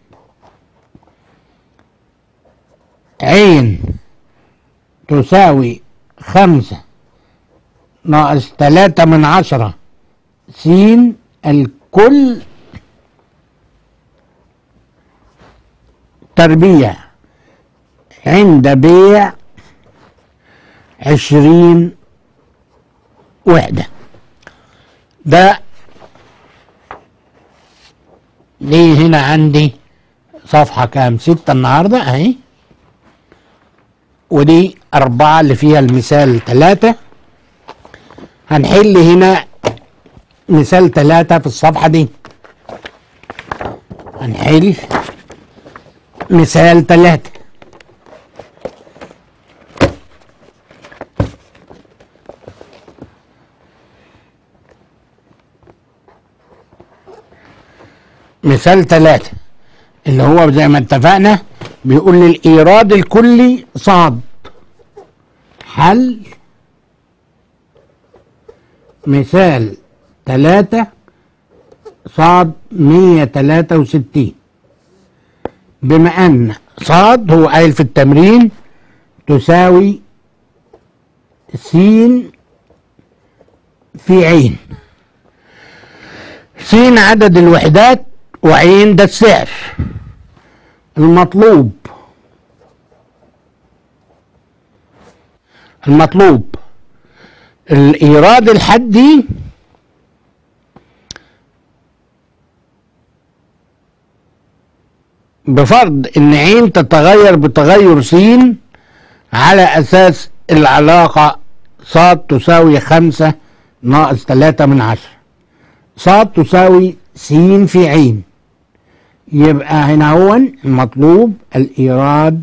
عين تساوي خمسة ناقص تلاتة من عشرة سين الكل تربيع عند بيع عشرين وحدة ده ليه هنا عندي صفحة كام ستة النهاردة اهي ودي أربعة اللي فيها المثال ثلاثة هنحل هنا مثال ثلاثة في الصفحة دي هنحل مثال ثلاثة مثال ثلاثة اللي هو زي ما اتفقنا بيقول لي الإيراد الكلي صاد حل مثال ثلاثة صاد مية تلاتة وستين بما أن صاد هو قايل في التمرين تساوي سين في عين سين عدد الوحدات وعين ده السعر المطلوب المطلوب الإيراد الحدي بفرض ان عين تتغير بتغير س على اساس العلاقة صاد تساوي خمسة ناقص تلاتة من عشرة صاد تساوي س في عين يبقى هنا هو المطلوب الإيراد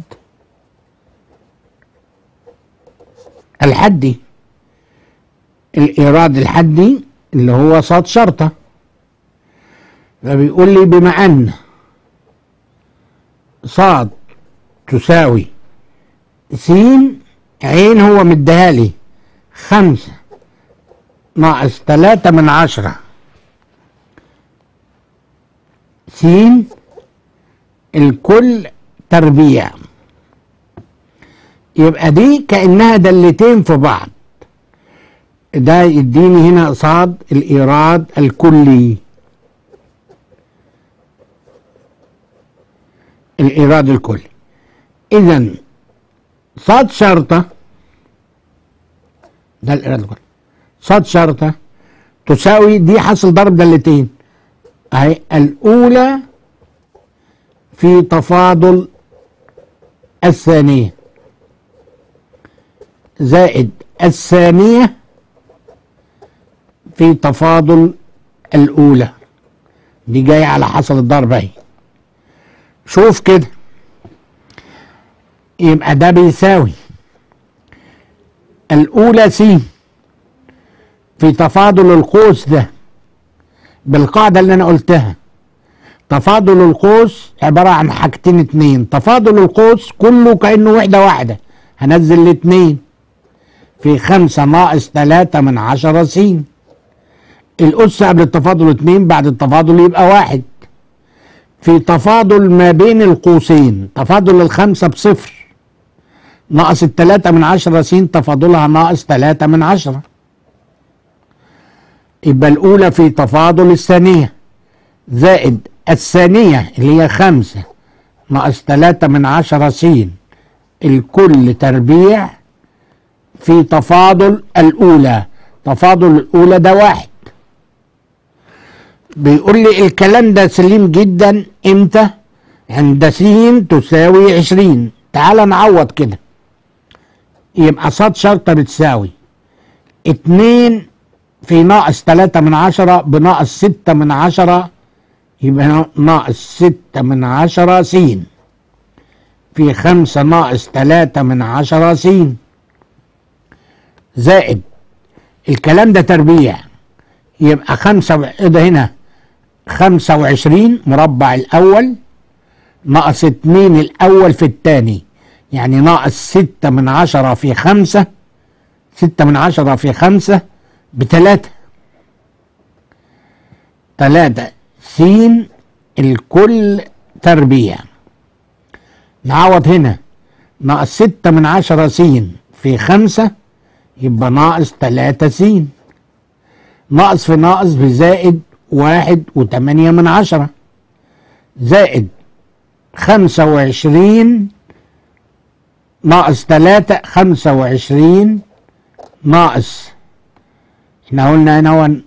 الحدي الإيراد الحدي اللي هو صاد شرطة فبيقول لي بما أن صاد تساوي س عين هو مديها لي خمسة ناقص تلاتة من عشرة س الكل تربيع يبقى دي كأنها دلتين في بعض ده يديني هنا صاد الإيراد الكلي الإيراد الكلي إذا صاد شرطة ده الإيراد الكلي صاد شرطة تساوي دي حصل ضرب دلتين أهي الأولى في تفاضل الثانية زائد الثانية في تفاضل الأولى دي جاية على حصل الضرب اهي شوف كده يبقى ده بيساوي الأولى س في تفاضل القوس ده بالقاعدة اللي أنا قلتها تفاضل القوس عبارة عن حاجتين اتنين تفاضل القوس كله كأنه وحدة واحدة هنزل الاتنين في خمسة ناقص تلاتة من عشرة س الأس قبل التفاضل اتنين بعد التفاضل يبقى واحد في تفاضل ما بين القوسين تفاضل الخمسة بصفر ناقص التلاتة من عشرة س تفاضلها ناقص تلاتة من عشرة يبقى الأولى في تفاضل الثانية زائد الثانية اللي هي خمسة ناقص تلاتة من عشرة س الكل تربيع في تفاضل الأولى تفاضل الأولى ده واحد بيقول لي الكلام ده سليم جدا امتى عند س تساوي عشرين تعال نعوض كده يبقى صاد شرطة بتساوي اتنين في ناقص تلاتة من عشرة بناقص ستة من عشرة يبقى ناقص ستة من عشرة س في خمسة ناقص تلاتة من عشرة س زائد الكلام ده تربيع يبقى خمسة و... إيه ده هنا خمسة وعشرين مربع الأول ناقص اتنين الأول في التاني يعني ناقص ستة من عشرة في خمسة ستة من عشرة في خمسة بتلاتة تلاتة س الكل تربيع نعوض هنا ناقص ستة من عشرة س في خمسة يبقى ناقص تلاتة س ناقص في ناقص بزائد واحد وتمانية من عشرة زائد خمسة وعشرين ناقص تلاتة خمسة وعشرين ناقص احنا قلنا هنا هو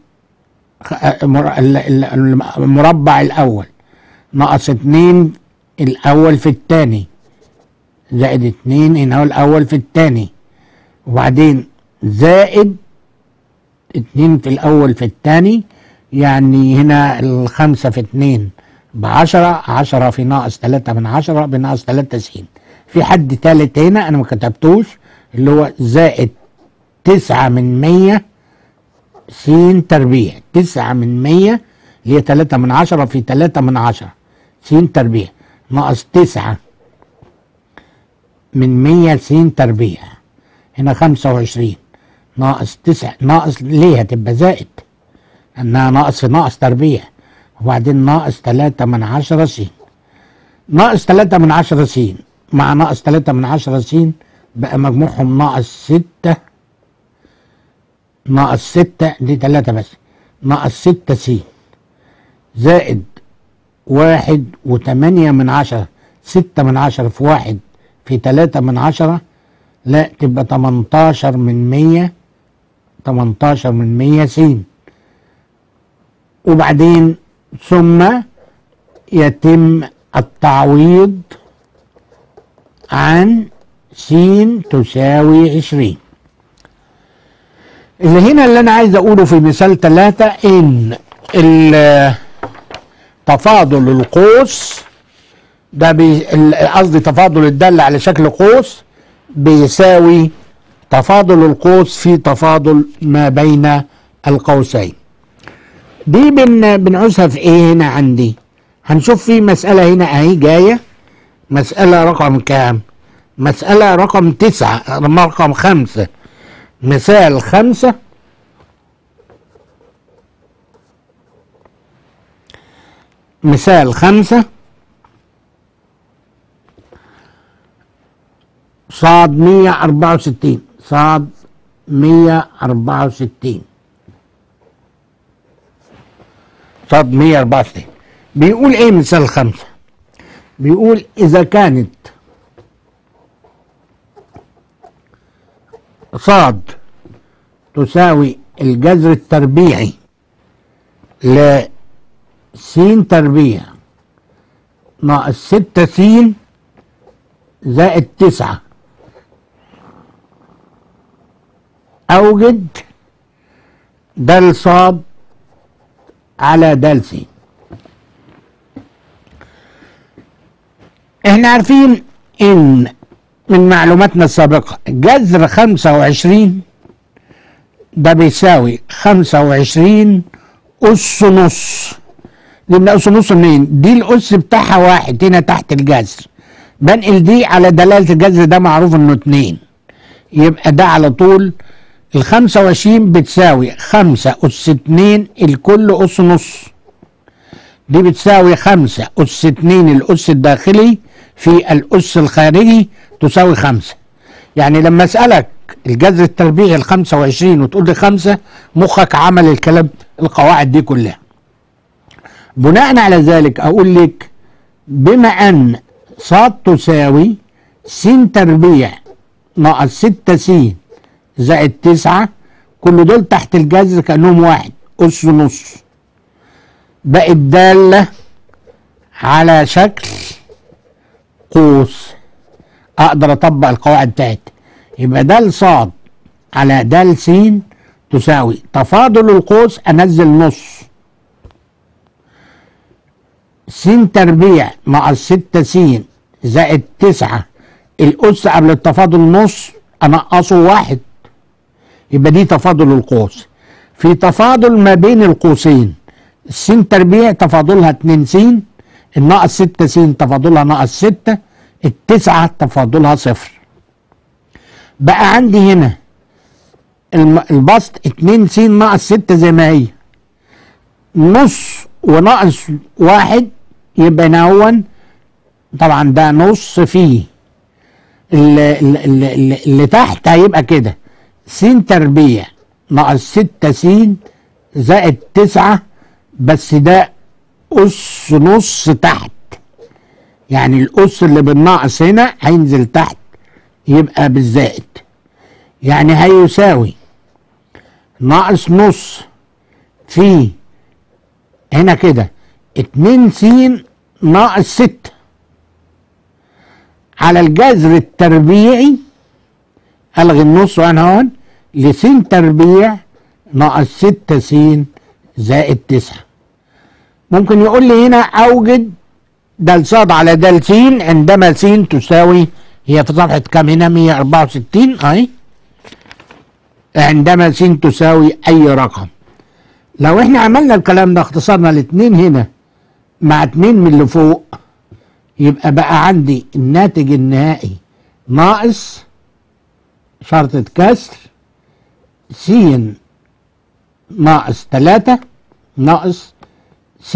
المربع الأول ناقص اتنين الأول في التاني زائد اتنين هنا هو الأول في التاني وبعدين زائد اتنين في الأول في التاني يعني هنا الخمسة في اتنين بعشرة عشرة في ناقص تلاتة من عشرة بناقص تلاتة سين في حد تالت هنا أنا ما كتبتوش اللي هو زائد تسعة من مية سين تربيع تسعة من مية اللي هي تلاتة من عشرة في تلاتة من عشرة سين تربيع ناقص تسعة من مية سين تربيع هنا خمسة وعشرين ناقص تسعة ناقص ليه هتبقى زائد انها ناقص في ناقص تربيع وبعدين ناقص تلاتة من عشرة س ناقص تلاتة من عشرة س مع ناقص تلاتة من عشرة س بقى مجموعهم ناقص ستة ناقص ستة دي تلاتة بس ناقص ستة س زائد واحد وتمانية من عشرة ستة من عشرة في واحد في تلاتة من عشرة لا تبقى تمنتاشر من مية تمنتاشر من مية س وبعدين ثم يتم التعويض عن س تساوي عشرين اللي هنا اللي انا عايز اقوله في مثال ثلاثة ان تفاضل القوس ده قصدي تفاضل الدالة على شكل قوس بيساوي تفاضل القوس في تفاضل ما بين القوسين دي بن بنعوزها في ايه هنا عندي هنشوف في مسألة هنا اهي جاية مسألة رقم كام مسألة رقم تسعة رقم خمسة مثال خمسة مثال خمسة صاد مية أربعة وستين صاد مية أربعة وستين صاد مية أربعة وستين بيقول إيه مثال خمسة بيقول إذا كانت صاد تساوي الجذر التربيعي ل س تربيع ناقص ستة س زائد تسعة أوجد دال صاد على دال س احنا عارفين ان من معلوماتنا السابقة جذر خمسة وعشرين ده بيساوي خمسة وعشرين أس نص جبنا أس نص منين؟ دي الأس بتاعها واحد هنا تحت الجذر بنقل دي على دلالة الجذر ده معروف إنه اتنين يبقى ده على طول ال 25 بتساوي 5 أس 2 الكل أس نص دي بتساوي 5 أس 2 الأس الداخلي في الأس الخارجي تساوي 5 يعني لما أسألك الجذر التربيعي ال 25 وتقول لي 5 مخك عمل الكلام القواعد دي كلها بناء على ذلك أقول لك بما أن صاد تساوي س تربيع ناقص 6 س زائد تسعة كل دول تحت الجذر كأنهم واحد أس نص بقت دالة على شكل قوس أقدر أطبق القواعد بتاعتي يبقى دال صاد على دال س تساوي تفاضل القوس أنزل نص س تربيع ناقص ستة س زائد تسعة الأس قبل التفاضل نص أنقصه واحد يبقى دي تفاضل القوس في تفاضل ما بين القوسين س تربيع تفاضلها 2 س الناقص 6 س تفاضلها ناقص 6 التسعة تفاضلها صفر بقى عندي هنا الم- البسط 2 س ناقص 6 زي ما هي نص وناقص واحد يبقى نون طبعا ده نص فيه اللي, اللي, اللي, اللي تحت هيبقى كده س تربيع ناقص 6 س زائد 9 بس ده أس نص تحت يعني الأس اللي بالناقص هنا هينزل تحت يبقى بالزائد يعني هيساوي ناقص نص في هنا كده 2 س ناقص 6 على الجذر التربيعي الغي النص وانا هون لس تربيع ناقص 6 س زائد 9 ممكن يقول لي هنا اوجد دال صاد على دال س عندما س تساوي هي في صفحة كام هنا 164 اهي عندما س تساوي اي رقم لو احنا عملنا الكلام ده اختصرنا الاثنين هنا مع اتنين من اللي فوق يبقى بقى عندي الناتج النهائي ناقص شرطة كسر س ناقص تلاتة ناقص س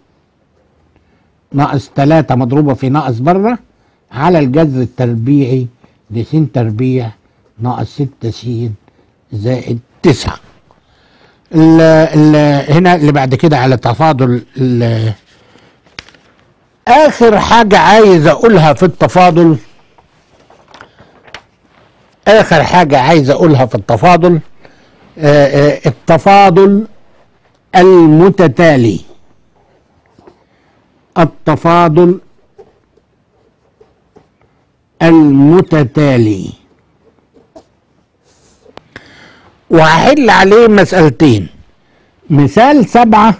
ناقص تلاتة مضروبة في ناقص بره على الجذر التربيعي لس تربيع ناقص ستة س زائد تسعة ال ال هنا اللي بعد كده على تفاضل ال- اخر حاجة عايز اقولها في التفاضل اخر حاجة عايز اقولها في التفاضل آه، آه، التفاضل المتتالي التفاضل المتتالي وهحل عليه مسألتين مثال سبعة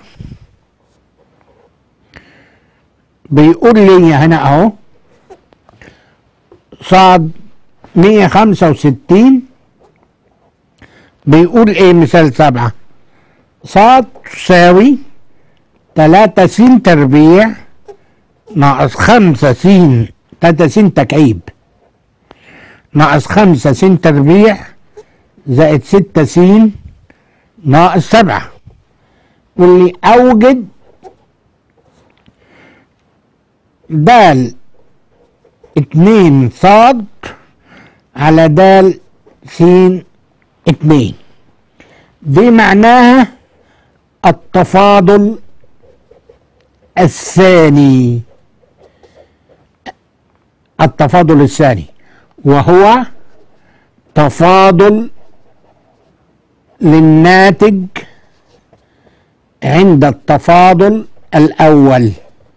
بيقول لي هنا اهو صاد 165 بيقول ايه مثال سبعة صاد تساوي 3 س تربيع ناقص 5 س 3 س تكعيب ناقص 5 س تربيع زائد 6 س ناقص 7 واللي اوجد دال اتنين صاد على دال س اتنين دي معناها التفاضل الثاني التفاضل الثاني وهو تفاضل للناتج عند التفاضل الأول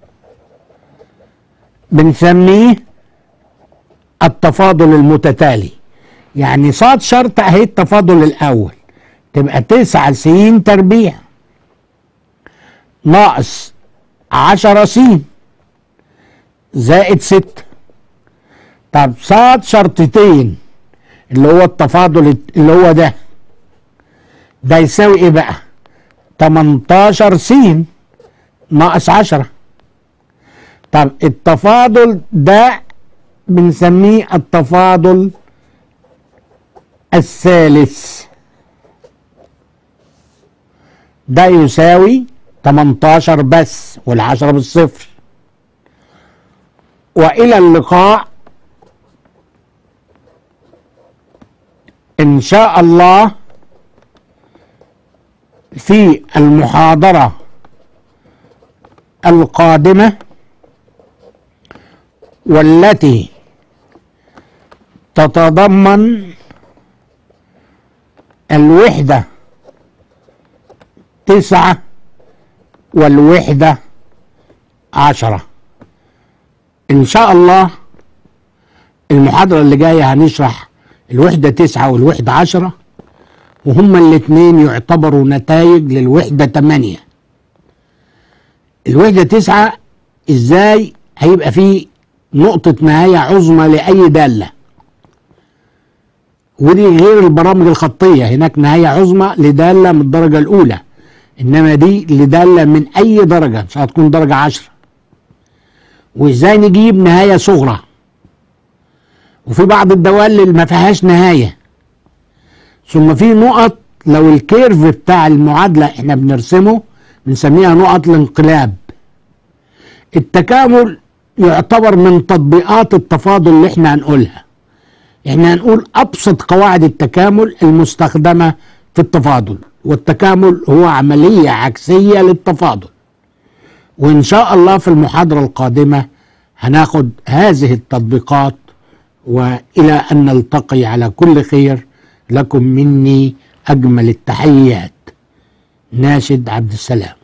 بنسميه التفاضل المتتالي يعني صاد شرط اهي التفاضل الاول تبقى تسعة س تربيع ناقص عشرة س زائد ستة طب صاد شرطتين اللي هو التفاضل اللي هو ده ده يساوي ايه بقى 18 س ناقص 10 طب التفاضل ده بنسميه التفاضل الثالث ده يساوي 18 بس والعشرة بالصفر وإلى اللقاء إن شاء الله في المحاضرة القادمة والتي تتضمن الوحدة تسعة والوحدة عشرة إن شاء الله المحاضرة اللي جاية هنشرح الوحدة تسعة والوحدة عشرة وهما الاتنين يعتبروا نتائج للوحدة تمانية الوحدة تسعة ازاي هيبقى في نقطة نهاية عظمى لأي دالة ودي غير البرامج الخطية هناك نهاية عظمى لدالة من الدرجة الأولى إنما دي لدالة من أي درجة مش هتكون درجة عشرة وإزاي نجيب نهاية صغرى وفي بعض الدوال اللي ما فيهاش نهاية ثم في نقط لو الكيرف بتاع المعادلة احنا بنرسمه بنسميها نقط الانقلاب التكامل يعتبر من تطبيقات التفاضل اللي احنا هنقولها احنا هنقول ابسط قواعد التكامل المستخدمة في التفاضل والتكامل هو عملية عكسية للتفاضل وان شاء الله في المحاضرة القادمة هناخد هذه التطبيقات والى ان نلتقي على كل خير لكم مني اجمل التحيات ناشد عبد السلام